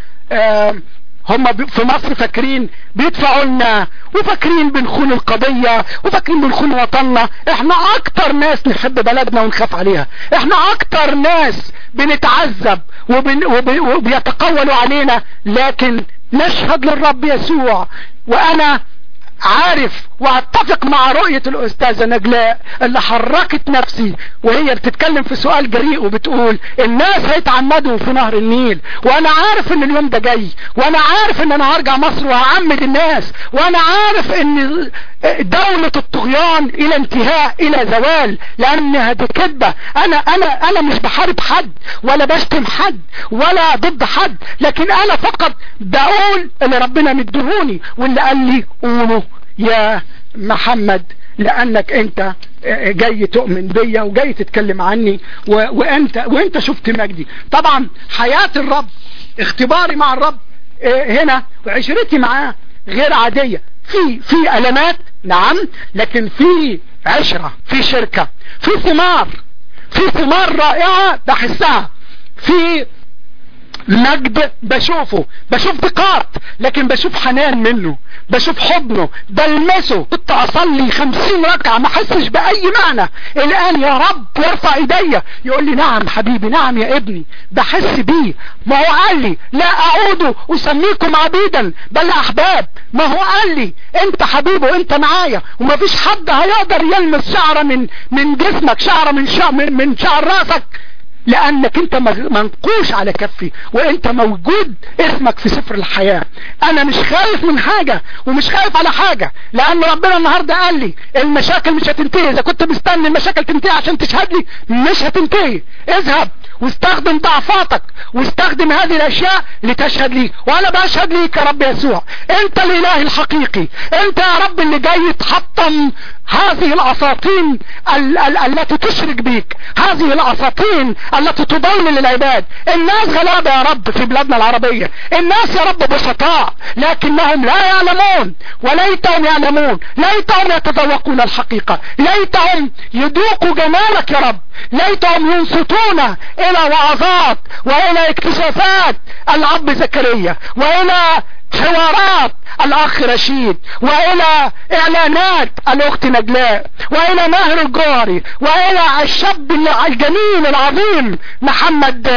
هم في مصر فاكرين بيدفعوا لنا وفاكرين بنخون القضية وفاكرين بنخون وطننا احنا اكتر ناس نحب بلدنا ونخاف عليها احنا اكتر ناس بنتعذب وبن وبيتقولوا علينا لكن نشهد للرب يسوع وانا عارف واتفق مع رؤية الاستاذة نجلاء اللي حركت نفسي وهي بتتكلم في سؤال جريء وبتقول الناس هيتعمدوا في نهر النيل وانا عارف ان اليوم ده جاي وانا عارف ان انا هرجع مصر وهعمد الناس وانا عارف ان دولة الطغيان الى انتهاء الى زوال لان هذه كذبة انا انا انا مش بحارب حد ولا بشتم حد ولا ضد حد لكن انا فقط بقول اللي ربنا مدهوني واللي قال لي قولوا يا محمد لانك انت جاي تؤمن بيا وجاي تتكلم عني وانت وانت شفت مجدي طبعا حياة الرب اختباري مع الرب هنا وعشرتي معاه غير عادية في في المات نعم لكن في عشرة في شركة في ثمار في ثمار رائعة بحسها في مجد بشوفه بشوف دقات لكن بشوف حنان منه بشوف حضنه بلمسه كنت اصلي خمسين ركعة ما حسش باي معنى الان يا رب يرفع ايديا يقول لي نعم حبيبي نعم يا ابني بحس بيه ما هو قال لي لا اعود اسميكم عبيدا بل احباب ما هو قال لي انت حبيبي وانت معايا وما فيش حد هيقدر يلمس شعرة من من جسمك شعرة من شعر من, من شعر راسك لانك انت منقوش على كفي وانت موجود اسمك في سفر الحياة انا مش خايف من حاجة ومش خايف على حاجة لان ربنا النهاردة قال لي المشاكل مش هتنتهي اذا كنت مستني المشاكل تنتهي عشان تشهد لي مش هتنتهي اذهب واستخدم ضعفاتك واستخدم هذه الاشياء لتشهد لي وانا بشهد ليك يا رب يسوع انت الاله الحقيقي انت يا رب اللي جاي تحطم هذه الاساطين ال ال التي تشرك بيك هذه الاساطين التي تضلل العباد الناس غلابة يا رب في بلادنا العربية الناس يا رب بسطاء لكنهم لا يعلمون وليتهم يعلمون ليتهم يتذوقون الحقيقة ليتهم يذوقوا جمالك يا رب ليتهم ينصتون الى وعظات والى اكتشافات الاب زكريا والى حوارات الاخ رشيد والى اعلانات الاخت نجلاء والى ماهر الجاري والى الشاب الجميل العظيم محمد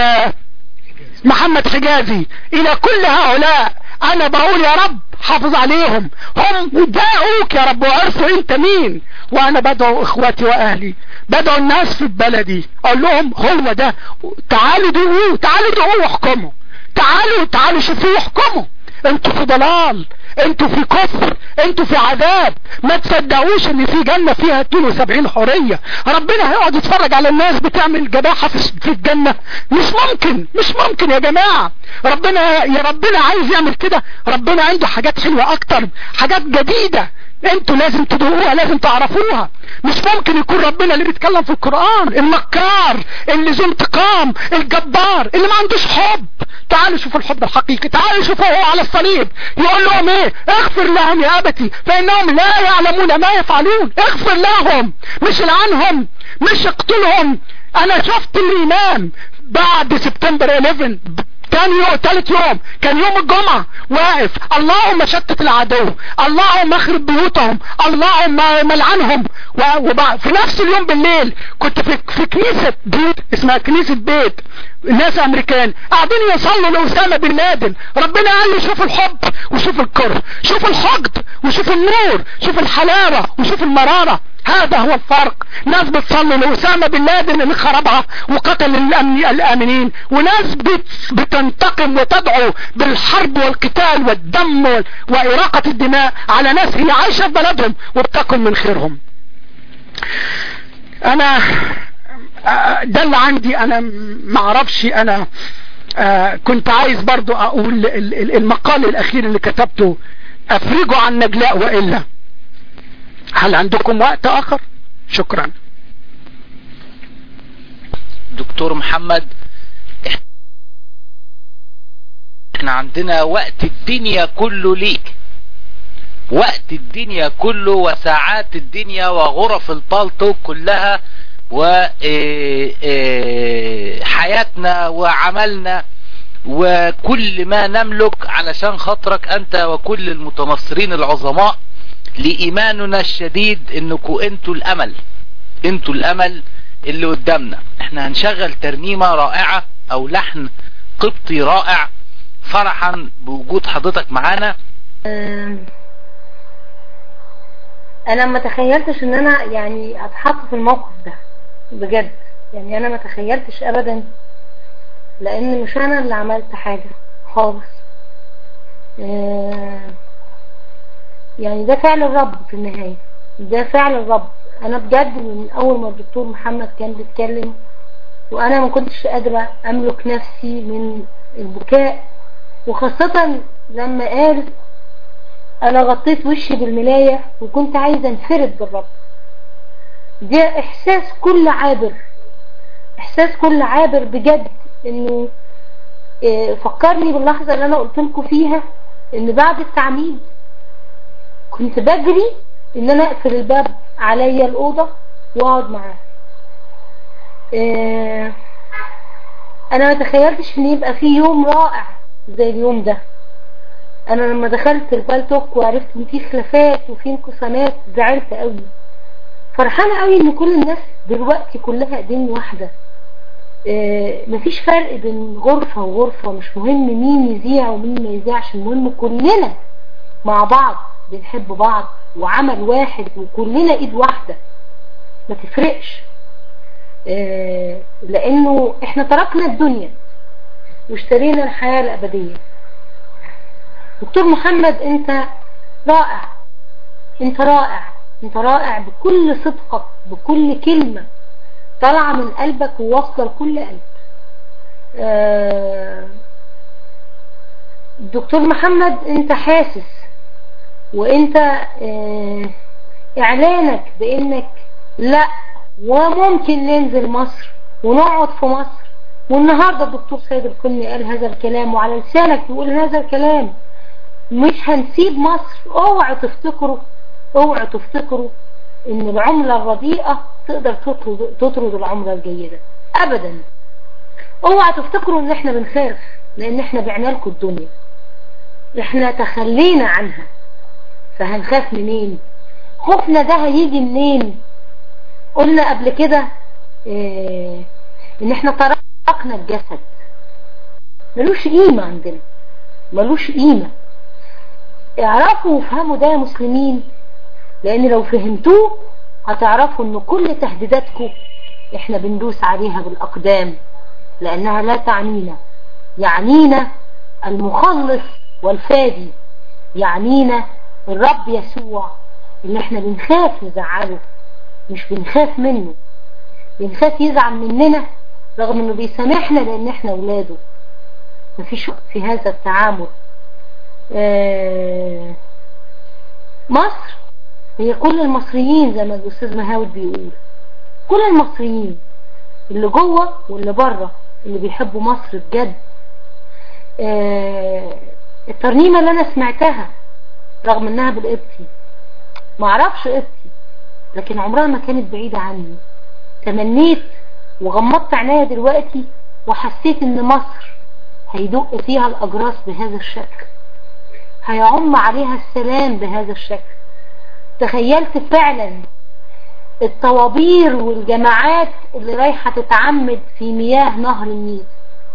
محمد حجازي الى كل هؤلاء انا بقول يا رب حافظ عليهم هم جاءوك يا رب وعرفوا انت مين وانا بدعو اخواتي واهلي بدعو الناس في بلدي اقول لهم هو ده تعالوا دعوه تعالوا دعوه واحكموا تعالوا تعالوا شوفوه واحكموا انتوا في ضلال انتوا في كفر انتوا في عذاب ما تصدقوش ان في جنة فيها 72 حرية ربنا هيقعد يتفرج على الناس بتعمل جباحة في الجنة مش ممكن مش ممكن يا جماعة ربنا يا ربنا عايز يعمل كده ربنا عنده حاجات حلوة اكتر حاجات جديدة انتوا لازم تدوقوها لازم تعرفوها مش ممكن يكون ربنا اللي بيتكلم في القرآن المكار اللي ذو انتقام الجبار اللي ما عندوش حب تعالوا شوفوا الحب الحقيقي تعالوا شوفوا هو على الصليب يقول لهم ايه اغفر لهم يا ابتي فانهم لا يعلمون ما يفعلون اغفر لهم مش لعنهم مش اقتلهم انا شفت الايمان بعد سبتمبر 11 تاني يوم تالت يوم كان يوم الجمعة واقف اللهم شتت العدو اللهم اخرب بيوتهم اللهم ملعنهم وفي نفس اليوم بالليل كنت في, في كنيسة بيت اسمها كنيسة بيت ناس امريكان قاعدين يصلوا لأسامة بن لادن ربنا قال لي شوف الحب وشوف الكره شوف الحقد وشوف النور شوف الحلاوة وشوف المرارة هذا هو الفرق ناس بتصلي لأسامة بن لادن اللي خربها وقتل الأمن الآمنين وناس بت بتنتقم وتدعو بالحرب والقتال والدم وإراقة الدماء على ناس هي عايشة في بلدهم وبتاكل من خيرهم أنا ده اللي عندي أنا معرفش أنا كنت عايز برضو أقول المقال الأخير اللي كتبته أفرجوا عن نجلاء وإلا هل عندكم وقت اخر شكرا دكتور محمد احنا عندنا وقت الدنيا كله ليك وقت الدنيا كله وساعات الدنيا وغرف البالتو كلها وحياتنا وعملنا وكل ما نملك علشان خاطرك انت وكل المتنصرين العظماء لإيماننا الشديد انكم انتوا الامل انتوا الامل اللي قدامنا احنا هنشغل ترنيمة رائعة او لحن قبطي رائع فرحا بوجود حضرتك معانا انا ما تخيلتش ان انا يعني اتحط في الموقف ده بجد يعني انا ما تخيلتش ابدا لان مش انا اللي عملت حاجة خالص يعني ده فعل الرب في النهاية ده فعل الرب انا بجد من اول ما الدكتور محمد كان بيتكلم وانا ما كنتش قادرة املك نفسي من البكاء وخاصة لما قال انا غطيت وشي بالملاية وكنت عايزة انفرد بالرب ده احساس كل عابر احساس كل عابر بجد انه فكرني باللحظة اللي انا قلت لكم فيها ان بعد التعميد كنت بجري ان انا اقفل الباب عليا الاوضة واقعد معاه انا ما تخيلتش ان يبقى في يوم رائع زي اليوم ده انا لما دخلت البالتوك وعرفت ان في خلافات وفي انقسامات زعلت قوي فرحانة قوي ان كل الناس دلوقتي كلها ايدين واحدة اه مفيش فرق بين غرفة وغرفة مش مهم مين يذيع ومين ما يذيعش المهم كلنا مع بعض بنحب بعض وعمل واحد وكلنا ايد واحدة ما تفرقش اه لانه احنا تركنا الدنيا واشترينا الحياة الابدية دكتور محمد انت رائع انت رائع انت رائع بكل صدقك بكل كلمة طالعة من قلبك وواصلة لكل قلب آه دكتور محمد انت حاسس وانت آه اعلانك بانك لا وممكن ننزل مصر ونقعد في مصر والنهاردة الدكتور سيد الكني قال هذا الكلام وعلى لسانك تقول هذا الكلام مش هنسيب مصر اوعوا تفتكروا اوعوا تفتكروا ان العملة الرديئة تقدر تطرد, تطرد العملة الجيدة ابدا اوعوا تفتكروا ان احنا بنخاف لان احنا بعنا لكم الدنيا احنا تخلينا عنها فهنخاف منين خوفنا ده هيجي منين قلنا قبل كده اه ان احنا تركنا الجسد ملوش قيمة عندنا ملوش قيمة اعرفوا وفهموا ده يا مسلمين لان لو فهمتوه هتعرفوا ان كل تهديداتكم احنا بندوس عليها بالاقدام لانها لا تعنينا يعنينا المخلص والفادي يعنينا الرب يسوع اللي احنا بنخاف نزعله مش بنخاف منه بنخاف يزعل مننا رغم انه بيسامحنا لان احنا اولاده مفيش في هذا التعامل آه مصر هي كل المصريين زي ما الاستاذ مهاود بيقول كل المصريين اللي جوه واللي بره اللي بيحبوا مصر بجد آه الترنيمه اللي انا سمعتها رغم انها بالقبطي ما اعرفش قبطي لكن عمرها ما كانت بعيده عني تمنيت وغمضت عينيا دلوقتي وحسيت ان مصر هيدق فيها الاجراس بهذا الشكل هيعم عليها السلام بهذا الشكل تخيلت فعلا الطوابير والجماعات اللي رايحة تتعمد في مياه نهر النيل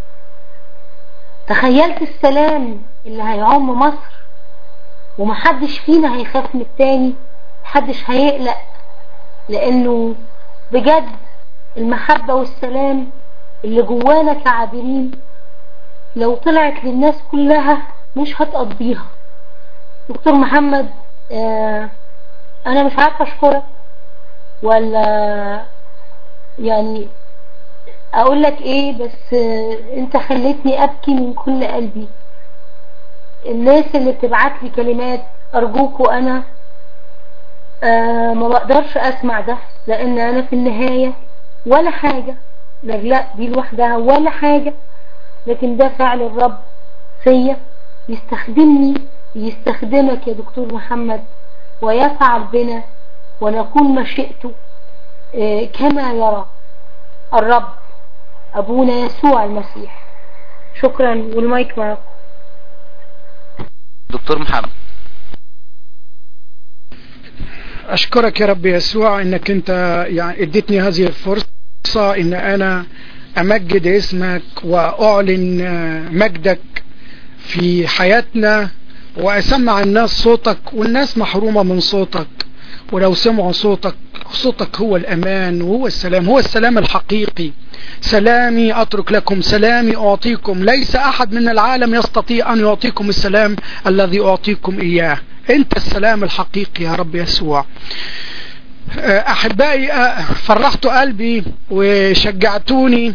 تخيلت السلام اللي هيعم مصر ومحدش فينا هيخاف من التاني محدش هيقلق لانه بجد المحبة والسلام اللي جوانا كعابرين لو طلعت للناس كلها مش هتقضيها دكتور محمد آه انا مش عارفه اشكرك ولا يعني اقول لك ايه بس آه انت خليتني ابكي من كل قلبي الناس اللي بتبعت لي كلمات ارجوكوا انا آه ما بقدرش اسمع ده لان انا في النهاية ولا حاجة لا دي لوحدها ولا حاجة لكن ده فعل الرب فيا يستخدمني يستخدمك يا دكتور محمد ويفعل بنا ونكون مشيئته كما يرى الرب أبونا يسوع المسيح شكرا والمايك معكم دكتور محمد أشكرك يا رب يسوع إنك أنت يعني اديتني هذه الفرصة إن أنا أمجد اسمك وأعلن مجدك في حياتنا وأسمع الناس صوتك والناس محرومة من صوتك ولو سمعوا صوتك صوتك هو الأمان وهو السلام هو السلام الحقيقي سلامي أترك لكم سلامي أعطيكم ليس أحد من العالم يستطيع أن يعطيكم السلام الذي أعطيكم إياه أنت السلام الحقيقي يا رب يسوع أحبائي فرحت قلبي وشجعتوني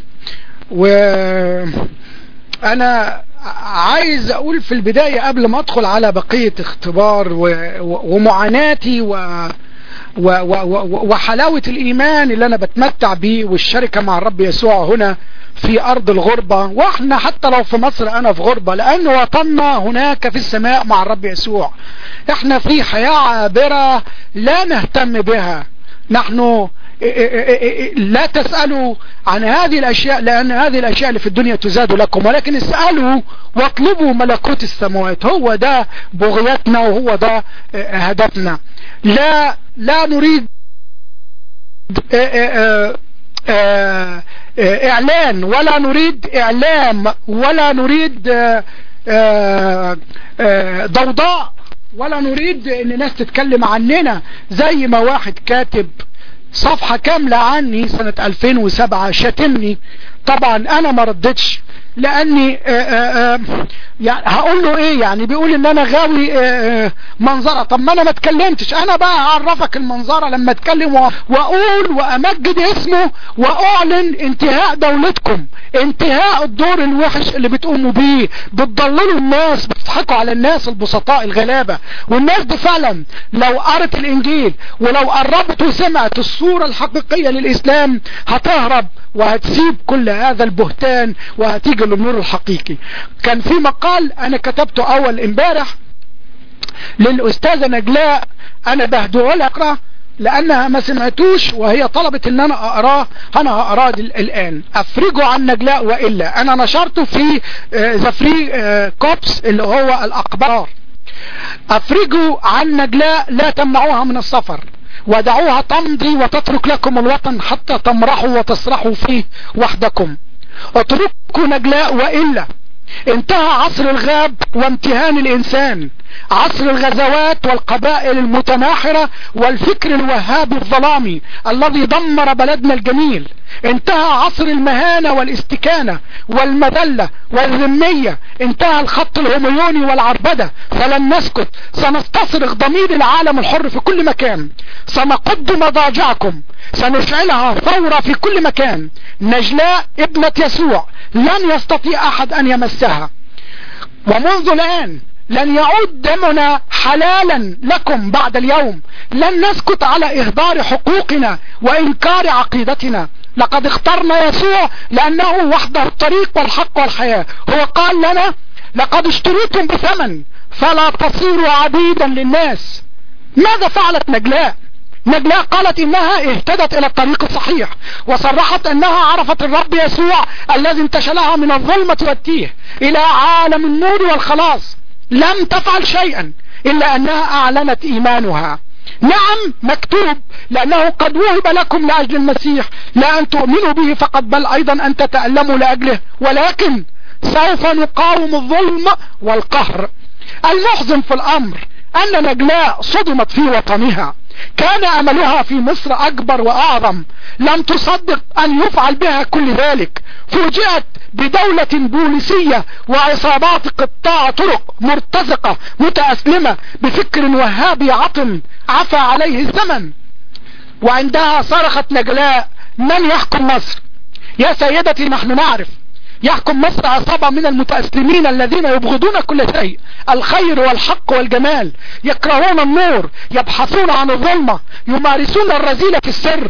وأنا عايز اقول في البداية قبل ما ادخل على بقية اختبار ومعاناتي و و و وحلاوة الايمان اللي انا بتمتع بيه والشركة مع الرب يسوع هنا في ارض الغربة واحنا حتى لو في مصر انا في غربة لان وطننا هناك في السماء مع الرب يسوع احنا في حياة عابرة لا نهتم بها نحن لا تسألوا عن هذه الأشياء لأن هذه الأشياء اللي في الدنيا تزاد لكم ولكن اسألوا واطلبوا ملكوت السماوات هو ده بغيتنا وهو ده هدفنا لا لا نريد اعلان ولا نريد اعلام ولا نريد ضوضاء ولا نريد ان الناس تتكلم عننا زي ما واحد كاتب صفحة كاملة عني سنة 2007 شتمني طبعا انا ما ردتش لاني آآ آآ يعني هقول له ايه يعني بيقول ان انا غاوي آآ منظرة طب ما انا ما اتكلمتش انا بقى اعرفك المنظرة لما اتكلم واقول وامجد اسمه واعلن انتهاء دولتكم انتهاء الدور الوحش اللي بتقوموا بيه بتضللوا الناس بتضحكوا على الناس البسطاء الغلابة والناس دي فعلا لو قرت الانجيل ولو قربت وسمعت الصورة الحقيقية للاسلام هتهرب وهتسيب كل هذا البهتان وهتيجي للنور الحقيقي كان في مقال انا كتبته اول امبارح للاستاذة نجلاء انا بهدوه لها اقراه لانها ما سمعتوش وهي طلبت ان انا اقراه انا هقراه الان افرجوا عن نجلاء والا انا نشرته في ذا فري كوبس اللي هو الاقبار افرجوا عن نجلاء لا تمنعوها من السفر ودعوها تمضي وتترك لكم الوطن حتى تمرحوا وتسرحوا فيه وحدكم اتركوا نجلاء وإلا انتهى عصر الغاب وامتهان الإنسان عصر الغزوات والقبائل المتناحرة والفكر الوهابي الظلامي الذي دمر بلدنا الجميل انتهى عصر المهانة والاستكانة والمذلة والذمية انتهى الخط الهميوني والعربدة فلن نسكت سنستصرخ ضمير العالم الحر في كل مكان سنقض مضاجعكم سنشعلها ثورة في كل مكان نجلاء ابنة يسوع لن يستطيع احد ان يمسها ومنذ الان لن يعود دمنا حلالا لكم بعد اليوم لن نسكت على اهدار حقوقنا وانكار عقيدتنا لقد اخترنا يسوع لانه وحده الطريق والحق والحياة هو قال لنا لقد اشتريتم بثمن فلا تصيروا عبيدا للناس ماذا فعلت نجلاء نجلاء قالت انها اهتدت الى الطريق الصحيح وصرحت انها عرفت الرب يسوع الذي انتشلها من الظلمة والتيه الى عالم النور والخلاص لم تفعل شيئا الا انها اعلنت ايمانها نعم مكتوب لانه قد وهب لكم لاجل المسيح لا ان تؤمنوا به فقط بل ايضا ان تتألموا لاجله ولكن سوف نقاوم الظلم والقهر المحزن في الامر ان نجلاء صدمت في وطنها كان املها في مصر اكبر واعظم لم تصدق ان يفعل بها كل ذلك فوجئت بدولة بوليسية وعصابات قطاع طرق مرتزقة متأسلمة بفكر وهابي عطم عفى عليه الزمن وعندها صرخت نجلاء من يحكم مصر يا سيدتي نحن نعرف يحكم مصر عصابة من المتأسلمين الذين يبغضون كل شيء الخير والحق والجمال يكرهون النور يبحثون عن الظلمة يمارسون الرذيلة في السر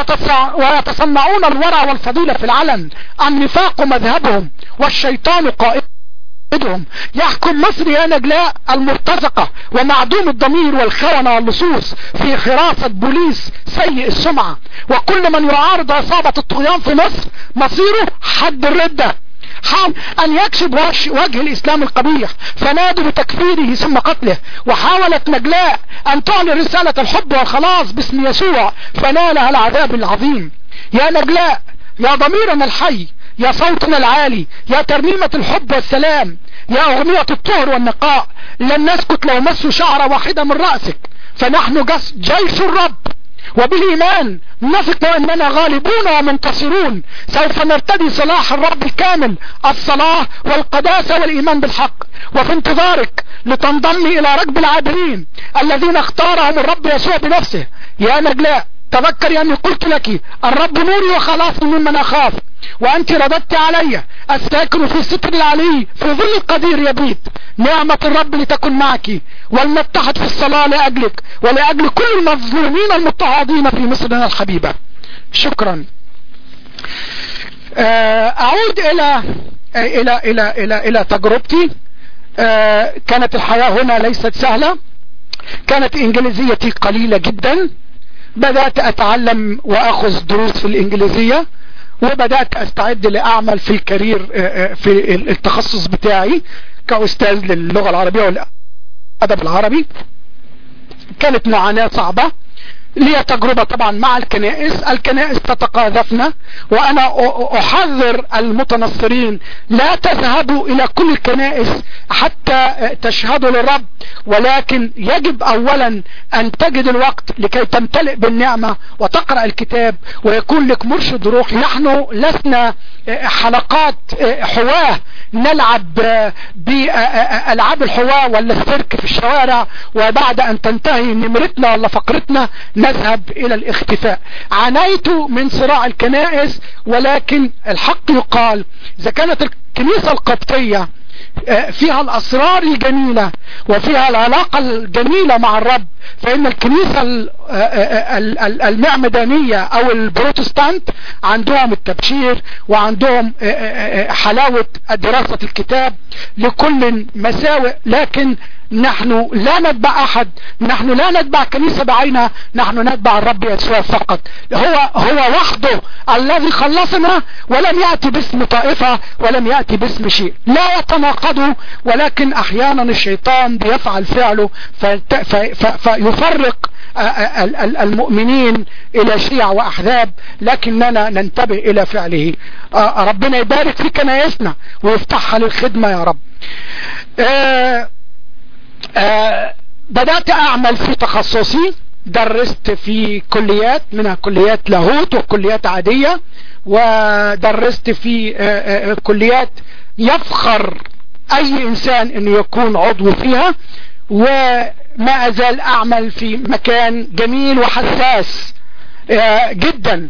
ويتصنعون الورع والفضيلة في العلن النفاق مذهبهم والشيطان قائدهم يحكم مصر يا نجلاء المرتزقة ومعدوم الضمير والخونة واللصوص في حراسة بوليس سيء السمعة وكل من يعارض عصابة الطغيان في مصر مصيره حد الردة حاول ان يكشف وجه الاسلام القبيح فنادوا بتكفيره ثم قتله وحاولت نجلاء ان تعلن رسالة الحب والخلاص باسم يسوع فنالها العذاب العظيم يا نجلاء يا ضميرنا الحي يا صوتنا العالي يا ترنيمة الحب والسلام يا اغنية الطهر والنقاء لن نسكت لو مسوا شعرة واحدة من رأسك فنحن جيش الرب وبالإيمان نثق أننا غالبون ومنتصرون سوف نرتدي صلاح الرب الكامل الصلاة والقداسة والإيمان بالحق وفي انتظارك لتنضم إلى ركب العابرين الذين اختارهم الرب يسوع بنفسه يا نجلاء تذكري أني قلت لك الرب نوري وخلاصي ممن أخاف وأنت رددت علي الساكن في ستر العلي في ظل القدير يبيت نعمة الرب لتكن معك ولنتحد في الصلاة لأجلك ولأجل كل المظلومين المضطهدين في مصرنا الحبيبة شكرا أعود إلى إلى إلى إلى إلى تجربتي كانت الحياة هنا ليست سهلة كانت إنجليزيتي قليلة جدا بدأت اتعلم واخذ دروس في الانجليزية وبدأت استعد لاعمل في الكارير في التخصص بتاعي كأستاذ للغة العربية والأدب العربي كانت معاناة صعبة لي تجربة طبعا مع الكنائس الكنائس تتقاذفنا وانا احذر المتنصرين لا تذهبوا الى كل الكنائس حتى تشهدوا للرب ولكن يجب اولا ان تجد الوقت لكي تمتلئ بالنعمة وتقرأ الكتاب ويكون لك مرشد روحي نحن لسنا حلقات حواه نلعب بألعاب الحواه ولا السيرك في الشوارع وبعد ان تنتهي نمرتنا ولا فقرتنا نذهب الى الاختفاء عانيت من صراع الكنائس ولكن الحق يقال اذا كانت الكنيسة القبطية فيها الاسرار الجميلة وفيها العلاقة الجميلة مع الرب فان الكنيسة المعمدانية او البروتستانت عندهم التبشير وعندهم حلاوة دراسة الكتاب لكل مساوئ لكن نحن لا نتبع احد نحن لا نتبع كنيسة بعينها نحن نتبع الرب يسوع فقط هو هو وحده الذي خلصنا ولم يأتي باسم طائفة ولم يأتي باسم شيء لا يتناقضوا ولكن احيانا الشيطان بيفعل فعله فيفرق المؤمنين الى شيع واحزاب لكننا ننتبه الى فعله ربنا يبارك في كنايسنا ويفتحها للخدمة يا رب آه بدأت اعمل في تخصصي درست في كليات منها كليات لاهوت وكليات عادية ودرست في آه آه كليات يفخر اي انسان انه يكون عضو فيها وما ازال اعمل في مكان جميل وحساس جدا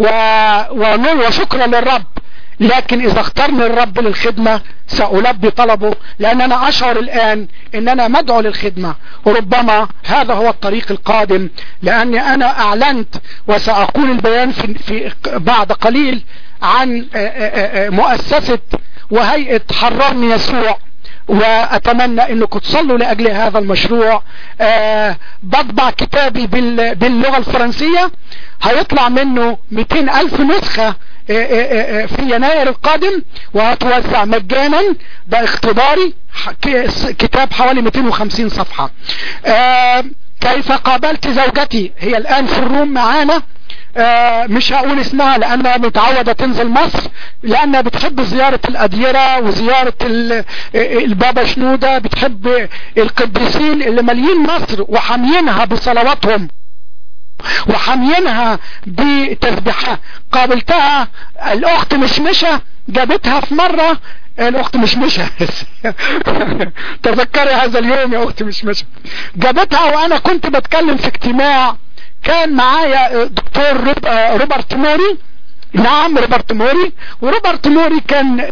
وشكرا للرب لكن اذا اختارني الرب للخدمة سألبي طلبه لان انا اشعر الان ان انا مدعو للخدمة وربما هذا هو الطريق القادم لاني انا اعلنت وساقول البيان في, في بعد قليل عن مؤسسة وهيئة حررني يسوع واتمنى انكم تصلوا لاجل هذا المشروع أه بطبع كتابي باللغة الفرنسية هيطلع منه 200 الف نسخة في يناير القادم وهتوزع مجانا ده اختباري كتاب حوالي 250 صفحة أه كيف قابلت زوجتي هي الان في الروم معانا آه مش هقول اسمها لانها متعودة تنزل مصر لانها بتحب زيارة الاديرة وزيارة البابا شنودة بتحب القديسين اللي مالين مصر وحامينها بصلواتهم وحامينها بتسبيحها قابلتها الاخت مشمشة جابتها في مرة الاخت مشمشة تذكري هذا اليوم يا اخت مشمشة جابتها وانا كنت بتكلم في اجتماع كان معايا دكتور روبرت موري نعم روبرت موري وروبرت موري كان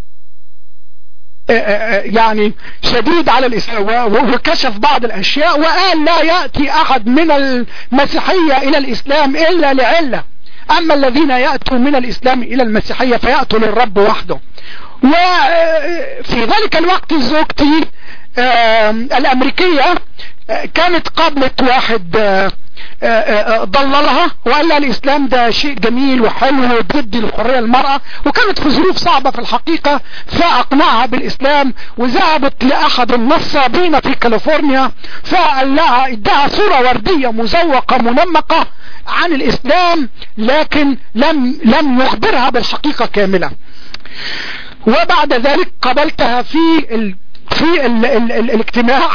يعني شديد على الإسلام وكشف بعض الأشياء وقال لا يأتي أحد من المسيحية إلى الإسلام إلا لعلة أما الذين يأتوا من الإسلام إلى المسيحية فيأتوا للرب وحده وفي ذلك الوقت زوجتي الأمريكية كانت قابلت واحد ضللها وقال لها الاسلام ده شيء جميل وحلو وضد الحرية المرأة وكانت في ظروف صعبة في الحقيقة فاقنعها بالاسلام وذهبت لاحد النصابين في كاليفورنيا فقال لها ادها صورة وردية مزوقة منمقة عن الاسلام لكن لم لم يخبرها بالحقيقة كاملة وبعد ذلك قابلتها في ال في ال ال ال الاجتماع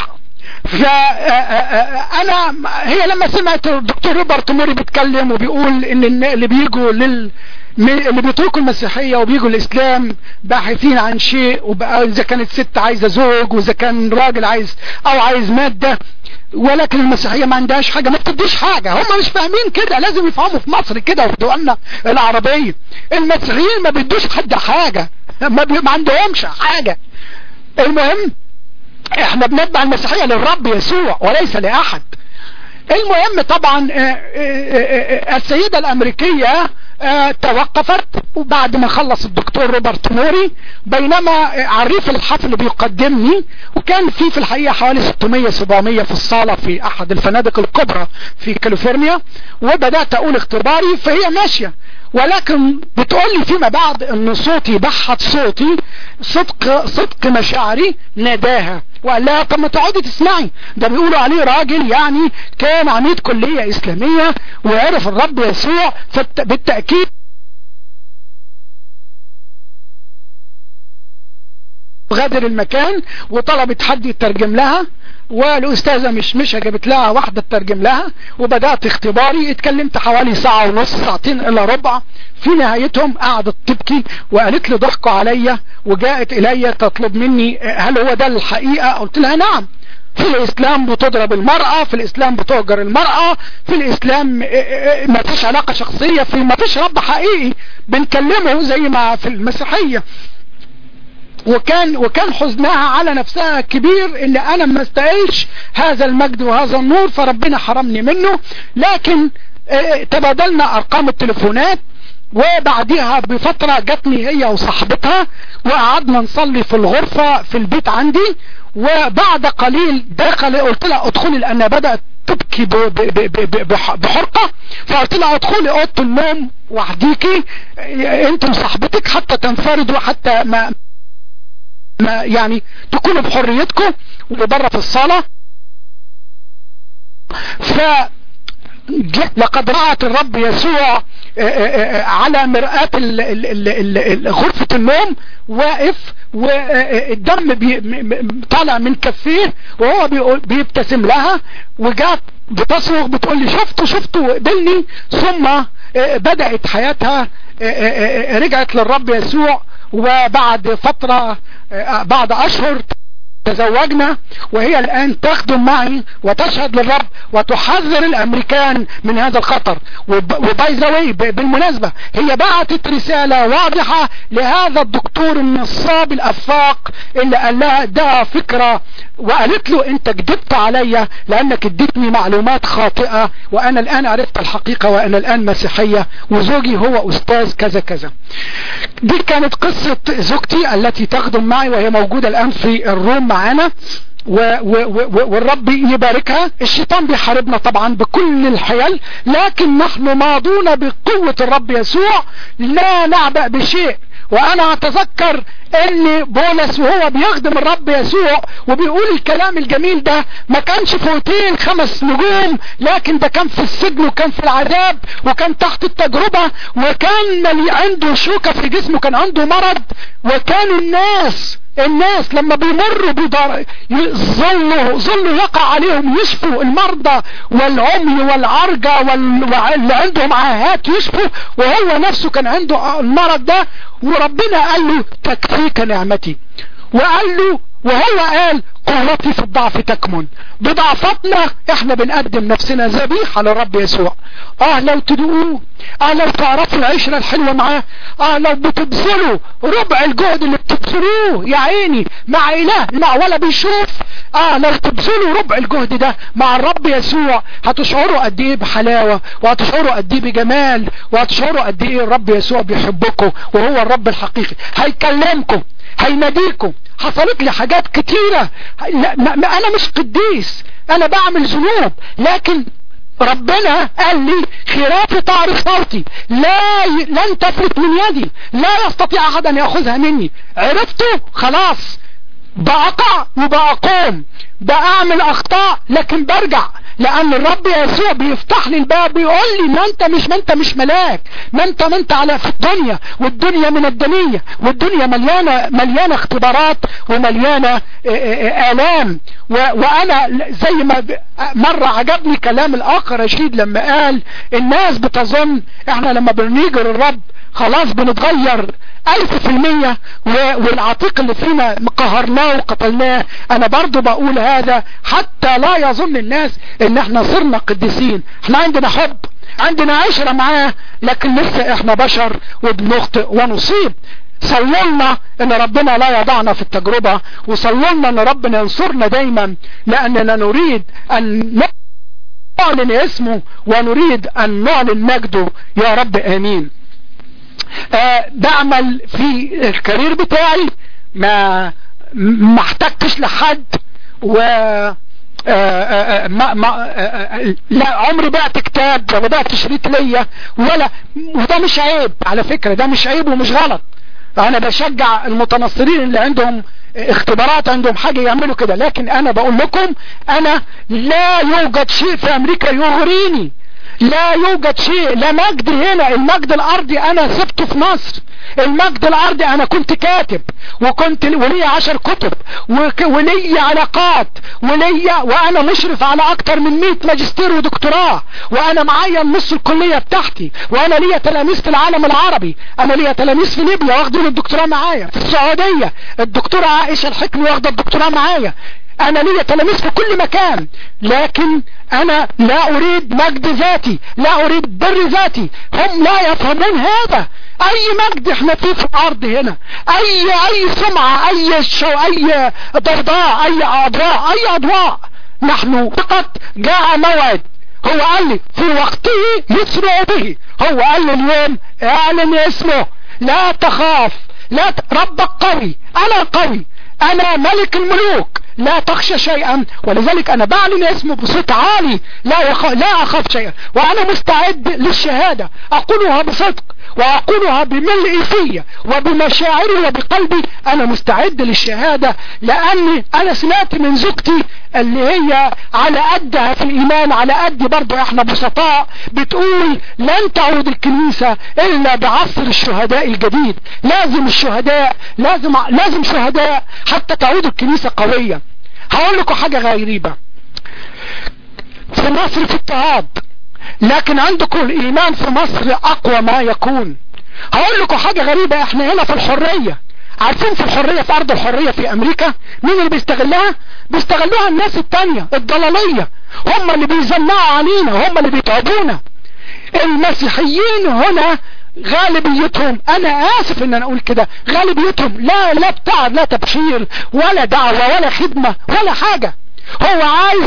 فانا هي لما سمعت الدكتور روبرت موري بيتكلم وبيقول ان اللي بيجوا لل اللي بيتركوا المسيحية وبيجوا الاسلام باحثين عن شيء وبقى اذا كانت ست عايزة زوج واذا كان راجل عايز او عايز مادة ولكن المسيحية ما عندهاش حاجة ما بتديش حاجة هم مش فاهمين كده لازم يفهموا في مصر كده وفي دولنا العربية المسيحيين ما بيدوش حد حاجة ما, بي... ما عندهمش حاجة المهم احنا بنتبع المسيحية للرب يسوع وليس لأحد المهم طبعا السيدة الامريكية توقفت وبعد ما خلص الدكتور روبرت موري بينما عريف الحفل بيقدمني وكان في في الحقيقة حوالي 600 700 في الصالة في احد الفنادق الكبرى في كاليفورنيا وبدأت اقول اختباري فهي ماشية ولكن بتقول لي فيما بعد ان صوتي بحت صوتي صدق صدق مشاعري ناداها وقال لها طب ما تقعدي تسمعي ده بيقولوا عليه راجل يعني كان عميد كلية اسلامية وعرف الرب يسوع بالتأكيد غادر المكان وطلبت حد يترجم لها والاستاذة مش مش جابت لها واحدة تترجم لها وبدأت اختباري اتكلمت حوالي ساعة ونص ساعتين الا ربع في نهايتهم قعدت تبكي وقالت لي ضحكوا عليا وجاءت الي تطلب مني هل هو ده الحقيقة قلت لها نعم في الاسلام بتضرب المرأة في الاسلام بتؤجر المرأة في الاسلام ما فيش علاقة شخصية في ما فيش رب حقيقي بنكلمه زي ما في المسيحية وكان وكان حزنها على نفسها كبير ان انا ما استاهلش هذا المجد وهذا النور فربنا حرمني منه لكن تبادلنا ارقام التليفونات وبعديها بفترة جاتني هي وصاحبتها وقعدنا نصلي في الغرفة في البيت عندي وبعد قليل دخل قلت لها ادخلي لان بدأت تبكي بحرقة فقلت لها ادخلي اوضه النوم وحديكي انت وصاحبتك حتى تنفردوا حتى ما ما يعني تكونوا بحريتكم وبره في الصلاة ف لقد رأت الرب يسوع على مرآة غرفة النوم واقف والدم طالع من كفيه وهو بيبتسم لها وجات بتصرخ بتقول لي شفته شفته وقبلني ثم بدأت حياتها رجعت للرب يسوع وبعد فترة بعد اشهر تزوجنا وهي الان تخدم معي وتشهد للرب وتحذر الامريكان من هذا الخطر وباي ذا واي بالمناسبة هي بعتت رسالة واضحة لهذا الدكتور النصاب الافاق اللي قال لها ده فكرة وقالت له انت كذبت عليا لانك اديتني معلومات خاطئة وانا الان عرفت الحقيقة وانا الان مسيحية وزوجي هو استاذ كذا كذا دي كانت قصة زوجتي التي تخدم معي وهي موجودة الان في الروم معانا و و و والرب يباركها الشيطان بيحاربنا طبعا بكل الحيل لكن نحن ماضون بقوة الرب يسوع لا نعبأ بشيء وانا اتذكر ان بولس وهو بيخدم الرب يسوع وبيقول الكلام الجميل ده ما كانش في اوتيل خمس نجوم لكن ده كان في السجن وكان في العذاب وكان تحت التجربة وكان ملي عنده شوكة في جسمه كان عنده مرض وكانوا الناس الناس لما بيمروا بدار ظلوا ظلوا يقع عليهم يشفوا المرضى والعمي والعرجة واللي عندهم عاهات يشفوا وهو نفسه كان عنده المرض ده وربنا قال له تكفيك نعمتي وقال له وهو قال قوتي في الضعف تكمن بضعفتنا احنا بنقدم نفسنا ذبيحة للرب يسوع اه لو تدقوه اه لو تعرفوا العشرة الحلوة معاه اه لو بتبذلوا ربع الجهد اللي بتبذلوه يا عيني مع اله مع ولا بيشوف اه لو تبذلوا ربع الجهد ده مع الرب يسوع هتشعروا قد ايه بحلاوة وهتشعروا قد ايه بجمال وهتشعروا قد ايه الرب يسوع بيحبكم وهو الرب الحقيقي هيكلمكم هيناديكم حصلت لي حاجات كتيرة لا ما ما انا مش قديس انا بعمل ذنوب لكن ربنا قال لي خرافي تعرف صوتي لا ي... لن تفلت من يدي لا يستطيع احد ان ياخذها مني عرفته خلاص بقع وبقوم بعمل اخطاء لكن برجع لان الرب يسوع بيفتح لي الباب بيقول لي ما انت مش ما انت مش ملاك ما انت ما انت على في الدنيا والدنيا من الدنيا والدنيا مليانه مليانه اختبارات ومليانه الام وانا زي ما مره عجبني كلام الاخ رشيد لما قال الناس بتظن احنا لما بنيجي للرب خلاص بنتغير الف في المية والعتيق اللي فينا قهرناه وقتلناه انا برضو بقول هذا حتى لا يظن الناس ان احنا صرنا قديسين احنا عندنا حب عندنا عشرة معاه لكن لسه احنا بشر وبنخطئ ونصيب صلوا لنا ان ربنا لا يضعنا في التجربة وصلوا لنا ان ربنا ينصرنا دايما لاننا نريد ان نعلن اسمه ونريد ان نعلن مجده يا رب امين آه بعمل في الكارير بتاعي ما ما احتجتش لحد و آآ آآ ما ما آآ لا عمري بعت كتاب ولا بعت شريط ليا ولا وده مش عيب على فكرة ده مش عيب ومش غلط انا بشجع المتنصرين اللي عندهم اختبارات عندهم حاجة يعملوا كده لكن انا بقول لكم انا لا يوجد شيء في امريكا يغريني لا يوجد شيء لا مجد هنا المجد الارضي انا سبته في مصر المجد الارضي انا كنت كاتب وكنت ولي عشر كتب ولي علاقات ولي وانا مشرف على اكتر من 100 ماجستير ودكتوراه وانا معايا نص الكلية بتاعتي وانا ليا تلاميذ في العالم العربي انا ليا تلاميذ في ليبيا واخدين الدكتوراه معايا في السعودية الدكتورة عائشة الحكمي واخدة الدكتوراه معايا انا ليا تلاميذ في كل مكان لكن انا لا اريد مجد ذاتي لا اريد بر ذاتي هم لا يفهمون هذا اي مجد احنا فيه في الارض هنا اي اي سمعة اي شو اي ضوضاء اي اضواء اي اضواء نحن فقط جاء موعد هو قال لي في وقته يسرع به هو قال لي اليوم اعلن اسمه لا تخاف لا ت... ربك قوي انا قوي انا ملك الملوك لا تخشى شيئا ولذلك انا بعلن اسمه بصوت عالي لا يخ... لا اخاف شيئا وانا مستعد للشهادة اقولها بصدق واقولها بملء فيا وبمشاعري وبقلبي انا مستعد للشهادة لاني انا سمعت من زوجتي اللي هي على قدها في الايمان على قد برضو احنا بسطاء بتقول لن تعود الكنيسة الا بعصر الشهداء الجديد لازم الشهداء لازم لازم شهداء حتى تعود الكنيسة قوية هقول لكم حاجة غريبة في مصر في اضطهاد لكن عندكم الايمان في مصر اقوى ما يكون هقول لكم حاجة غريبة احنا هنا في الحرية عارفين في الحرية في ارض الحرية في امريكا مين اللي بيستغلها بيستغلوها الناس التانية الضلالية هم اللي بيزنعوا علينا هم اللي بيتعبونا المسيحيين هنا غالبيتهم انا اسف ان انا اقول كده غالبيتهم لا لا بتاع لا تبشير ولا دعوة ولا خدمة ولا حاجة هو عايز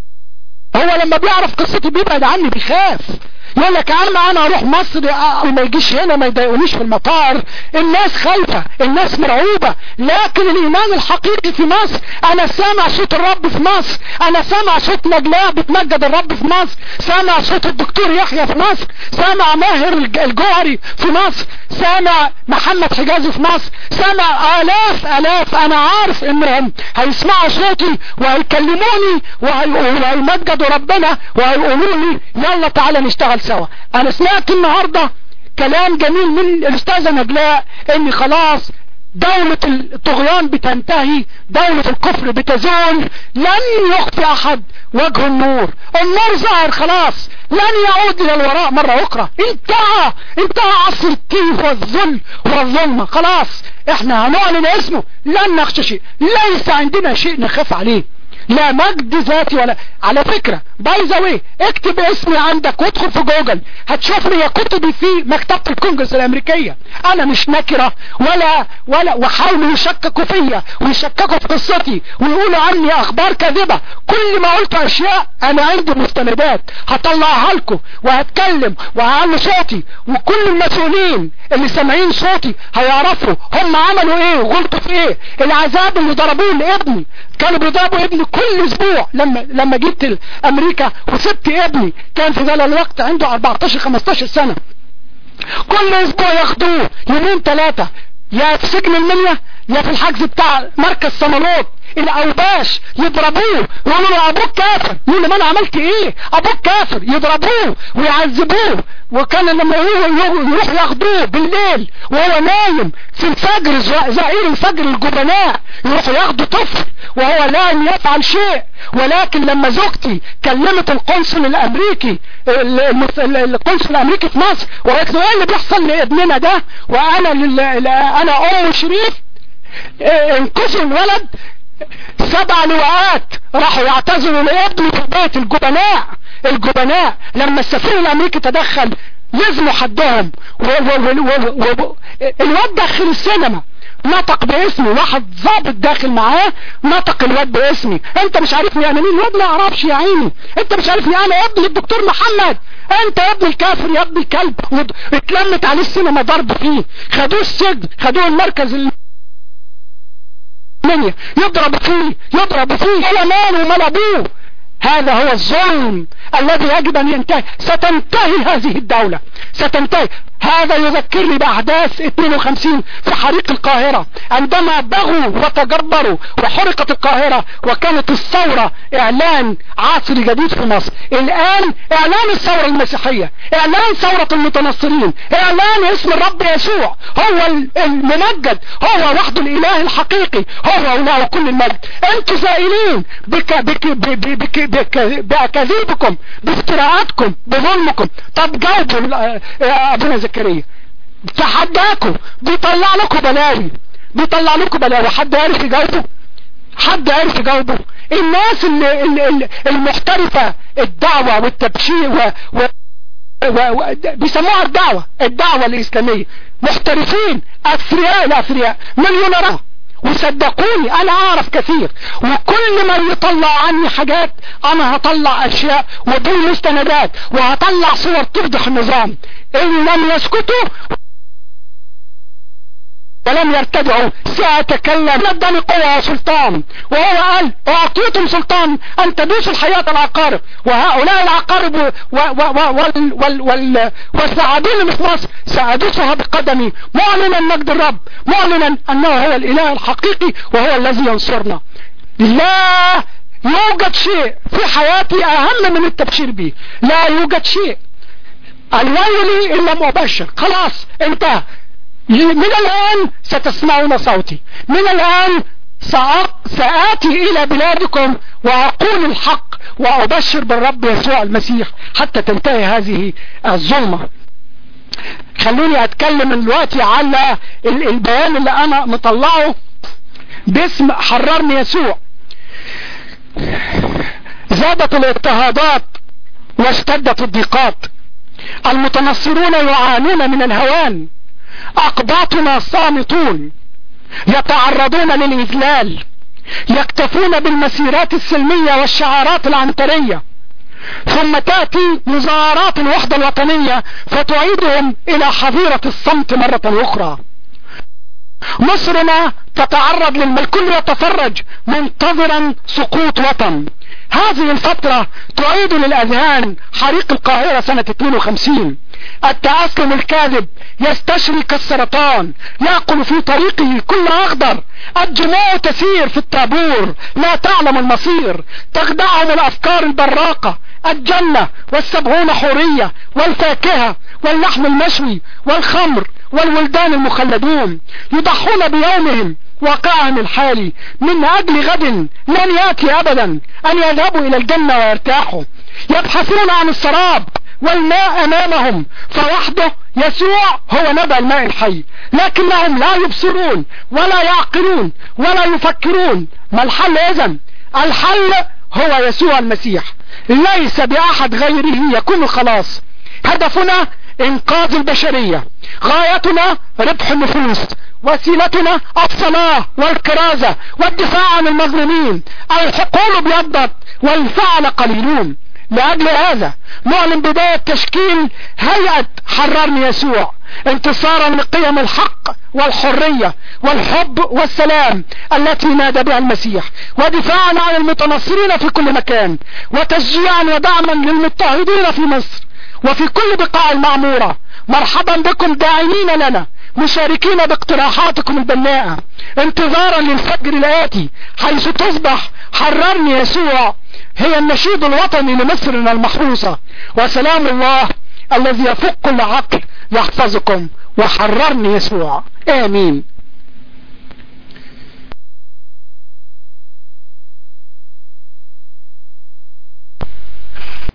هو لما بيعرف قصتي بيبعد عني بيخاف يقول لك يا عم انا اروح مصر ما يجيش هنا ما يضايقونيش في المطار الناس خايفة الناس مرعوبة لكن الايمان الحقيقي في مصر انا سامع صوت الرب في مصر انا سامع صوت نجلاء بتمجد الرب في مصر سامع صوت الدكتور يحيى في مصر سامع ماهر الجوهري في مصر سامع محمد حجازي في مصر سامع الاف الاف انا عارف انهم هيسمعوا صوتي وهيكلموني وهيمجدوا ربنا وهيقولوا لي يلا تعالى نشتغل سوا انا سمعت النهاردة كلام جميل من الاستاذة نجلاء ان خلاص دولة الطغيان بتنتهي دولة الكفر بتزول لن يخفي احد وجه النور النور ظهر خلاص لن يعود الى الوراء مرة اخرى انتهى انتهى عصر التيه والذل والظلمة خلاص احنا هنعلن اسمه لن نخشى شيء ليس عندنا شيء نخاف عليه لا مجد ذاتي ولا على فكرة باي ذا واي اكتب اسمي عندك وادخل في جوجل هتشوف لي كتبي في مكتبة الكونجرس الامريكية انا مش نكرة ولا ولا وحاولوا يشككوا فيا ويشككوا في قصتي ويقولوا عني اخبار كاذبة كل ما قلت اشياء انا عندي مستندات هطلعها لكم وهتكلم وهعلي صوتي وكل المسؤولين اللي سامعين صوتي هيعرفوا هم عملوا ايه وغلطوا في ايه العذاب اللي ضربوه لابني كانوا بيضربوا ابني كل اسبوع لما لما جيت امريكا وسبت ابني كان في ذلك الوقت عنده 14 15 سنة كل اسبوع ياخدوه يومين ثلاثة يا في سجن المنيا يا في الحجز بتاع مركز صمالوت الاوباش يضربوه يقولوا له ابوك كافر يقول له ما انا عملت ايه ابوك كافر يضربوه ويعذبوه وكان لما يروح ياخدوه بالليل وهو نايم في الفجر زائر الفجر الجبناء يروحوا ياخدوا طفل وهو لا يفعل شيء ولكن لما زوجتي كلمت القنصل الامريكي القنصل الامريكي في مصر وقالت له ايه اللي بيحصل لابننا ده وانا انا ام شريف انقذوا الولد سبع لواءات راحوا يعتذروا لابني في بيت الجبناء الجبناء لما السفير الامريكي تدخل لزموا حدهم الواد دخل السينما نطق باسمي واحد ضابط داخل معاه نطق الواد باسمي انت مش عارفني انا مين الواد ما يعرفش يا عيني انت مش عارفني انا ابن الدكتور محمد انت يا ابن الكافر يا ابن الكلب اتلمت عليه السينما ضرب فيه خدوه السجن خدوه المركز المنيا يضرب فيه يضرب فيه الى مان ومال ابوه هذا هو الظلم الذي يجب ان ينتهي ستنتهي هذه الدولة ستنتهي هذا يذكرني باحداث 52 في حريق القاهرة عندما بغوا وتجبروا وحرقت القاهرة وكانت الثورة اعلان عصر جديد في مصر الان اعلان الثورة المسيحية اعلان ثورة المتنصرين اعلان اسم الرب يسوع هو الممجد هو وحده الاله الحقيقي هو اله كل المجد انتوا زائلين بك بك بك بك بك باكاذيبكم بافتراءاتكم بظلمكم طب جاوبوا ابونا زكريا تحداكم بيطلع لكم بلاوي بيطلع لكم بلاوي حد عارف يجاوبه حد عارف يجاوبه الناس اللي اللي المحترفة الدعوة والتبشير و, و و... و... بيسموها الدعوة الدعوة الإسلامية محترفين أثرياء الأثرياء مليونيرات وصدقوني انا اعرف كثير وكل ما يطلع عني حاجات انا هطلع اشياء ودول مستندات وهطلع صور تفضح النظام ان لم يسكتوا ولم يرتدعوا سأتكلم اداني قوة وسلطان وهو قال اعطيتم سلطان ان تدوسوا الحياة العقارب وهؤلاء العقارب و و و وال وال وال والثعابين اللي في مصر سأدوسها بقدمي معلنا مجد الرب معلنا انه هو الاله الحقيقي وهو الذي ينصرنا لا يوجد شيء في حياتي اهم من التبشير به لا يوجد شيء الويل ان لم ابشر خلاص انتهى من الآن ستسمعون صوتي من الآن سآتي إلى بلادكم وأقول الحق وأبشر بالرب يسوع المسيح حتى تنتهي هذه الظلمة خلوني أتكلم من دلوقتي على البيان اللي أنا مطلعه باسم حررني يسوع زادت الاضطهادات واشتدت الضيقات المتنصرون يعانون من الهوان اقباطنا صامتون يتعرضون للإذلال يكتفون بالمسيرات السلمية والشعارات العنترية ثم تأتي مظاهرات الوحدة الوطنية فتعيدهم إلى حظيرة الصمت مرة أخرى مصرنا تتعرض للكل يتفرج منتظرا سقوط وطن هذه الفترة تعيد للأذهان حريق القاهرة سنة 52 التأسلم الكاذب يستشري كالسرطان يأكل في طريقه كل أخضر الجموع تسير في الطابور لا تعلم المصير تخدعهم الأفكار البراقة الجنة والسبعون حورية والفاكهة واللحم المشوي والخمر والولدان المخلدون يضحون بيومهم واقعهم الحالي من اجل غد لن ياتي ابدا ان يذهبوا الى الجنة ويرتاحوا يبحثون عن السراب والماء امامهم فوحده يسوع هو نبع الماء الحي لكنهم لا يبصرون ولا يعقلون ولا يفكرون ما الحل اذن الحل هو يسوع المسيح ليس باحد غيره يكون الخلاص هدفنا انقاذ البشرية غايتنا ربح النفوس وسيلتنا الصلاة والكرازة والدفاع عن المظلومين الحقول بيضت والفعل قليلون لأجل هذا نعلن بداية تشكيل هيئة حررني يسوع انتصارا لقيم الحق والحرية والحب والسلام التي نادى بها المسيح ودفاعا عن المتنصرين في كل مكان وتشجيعا ودعما للمضطهدين في مصر وفي كل بقاع المعمورة مرحبا بكم داعمين لنا مشاركين باقتراحاتكم البناءة انتظارا للفجر الآتي حيث تصبح حررني يسوع هي النشيد الوطني لمصرنا المحروسة وسلام الله الذي يفوق كل عقل يحفظكم وحررني يسوع آمين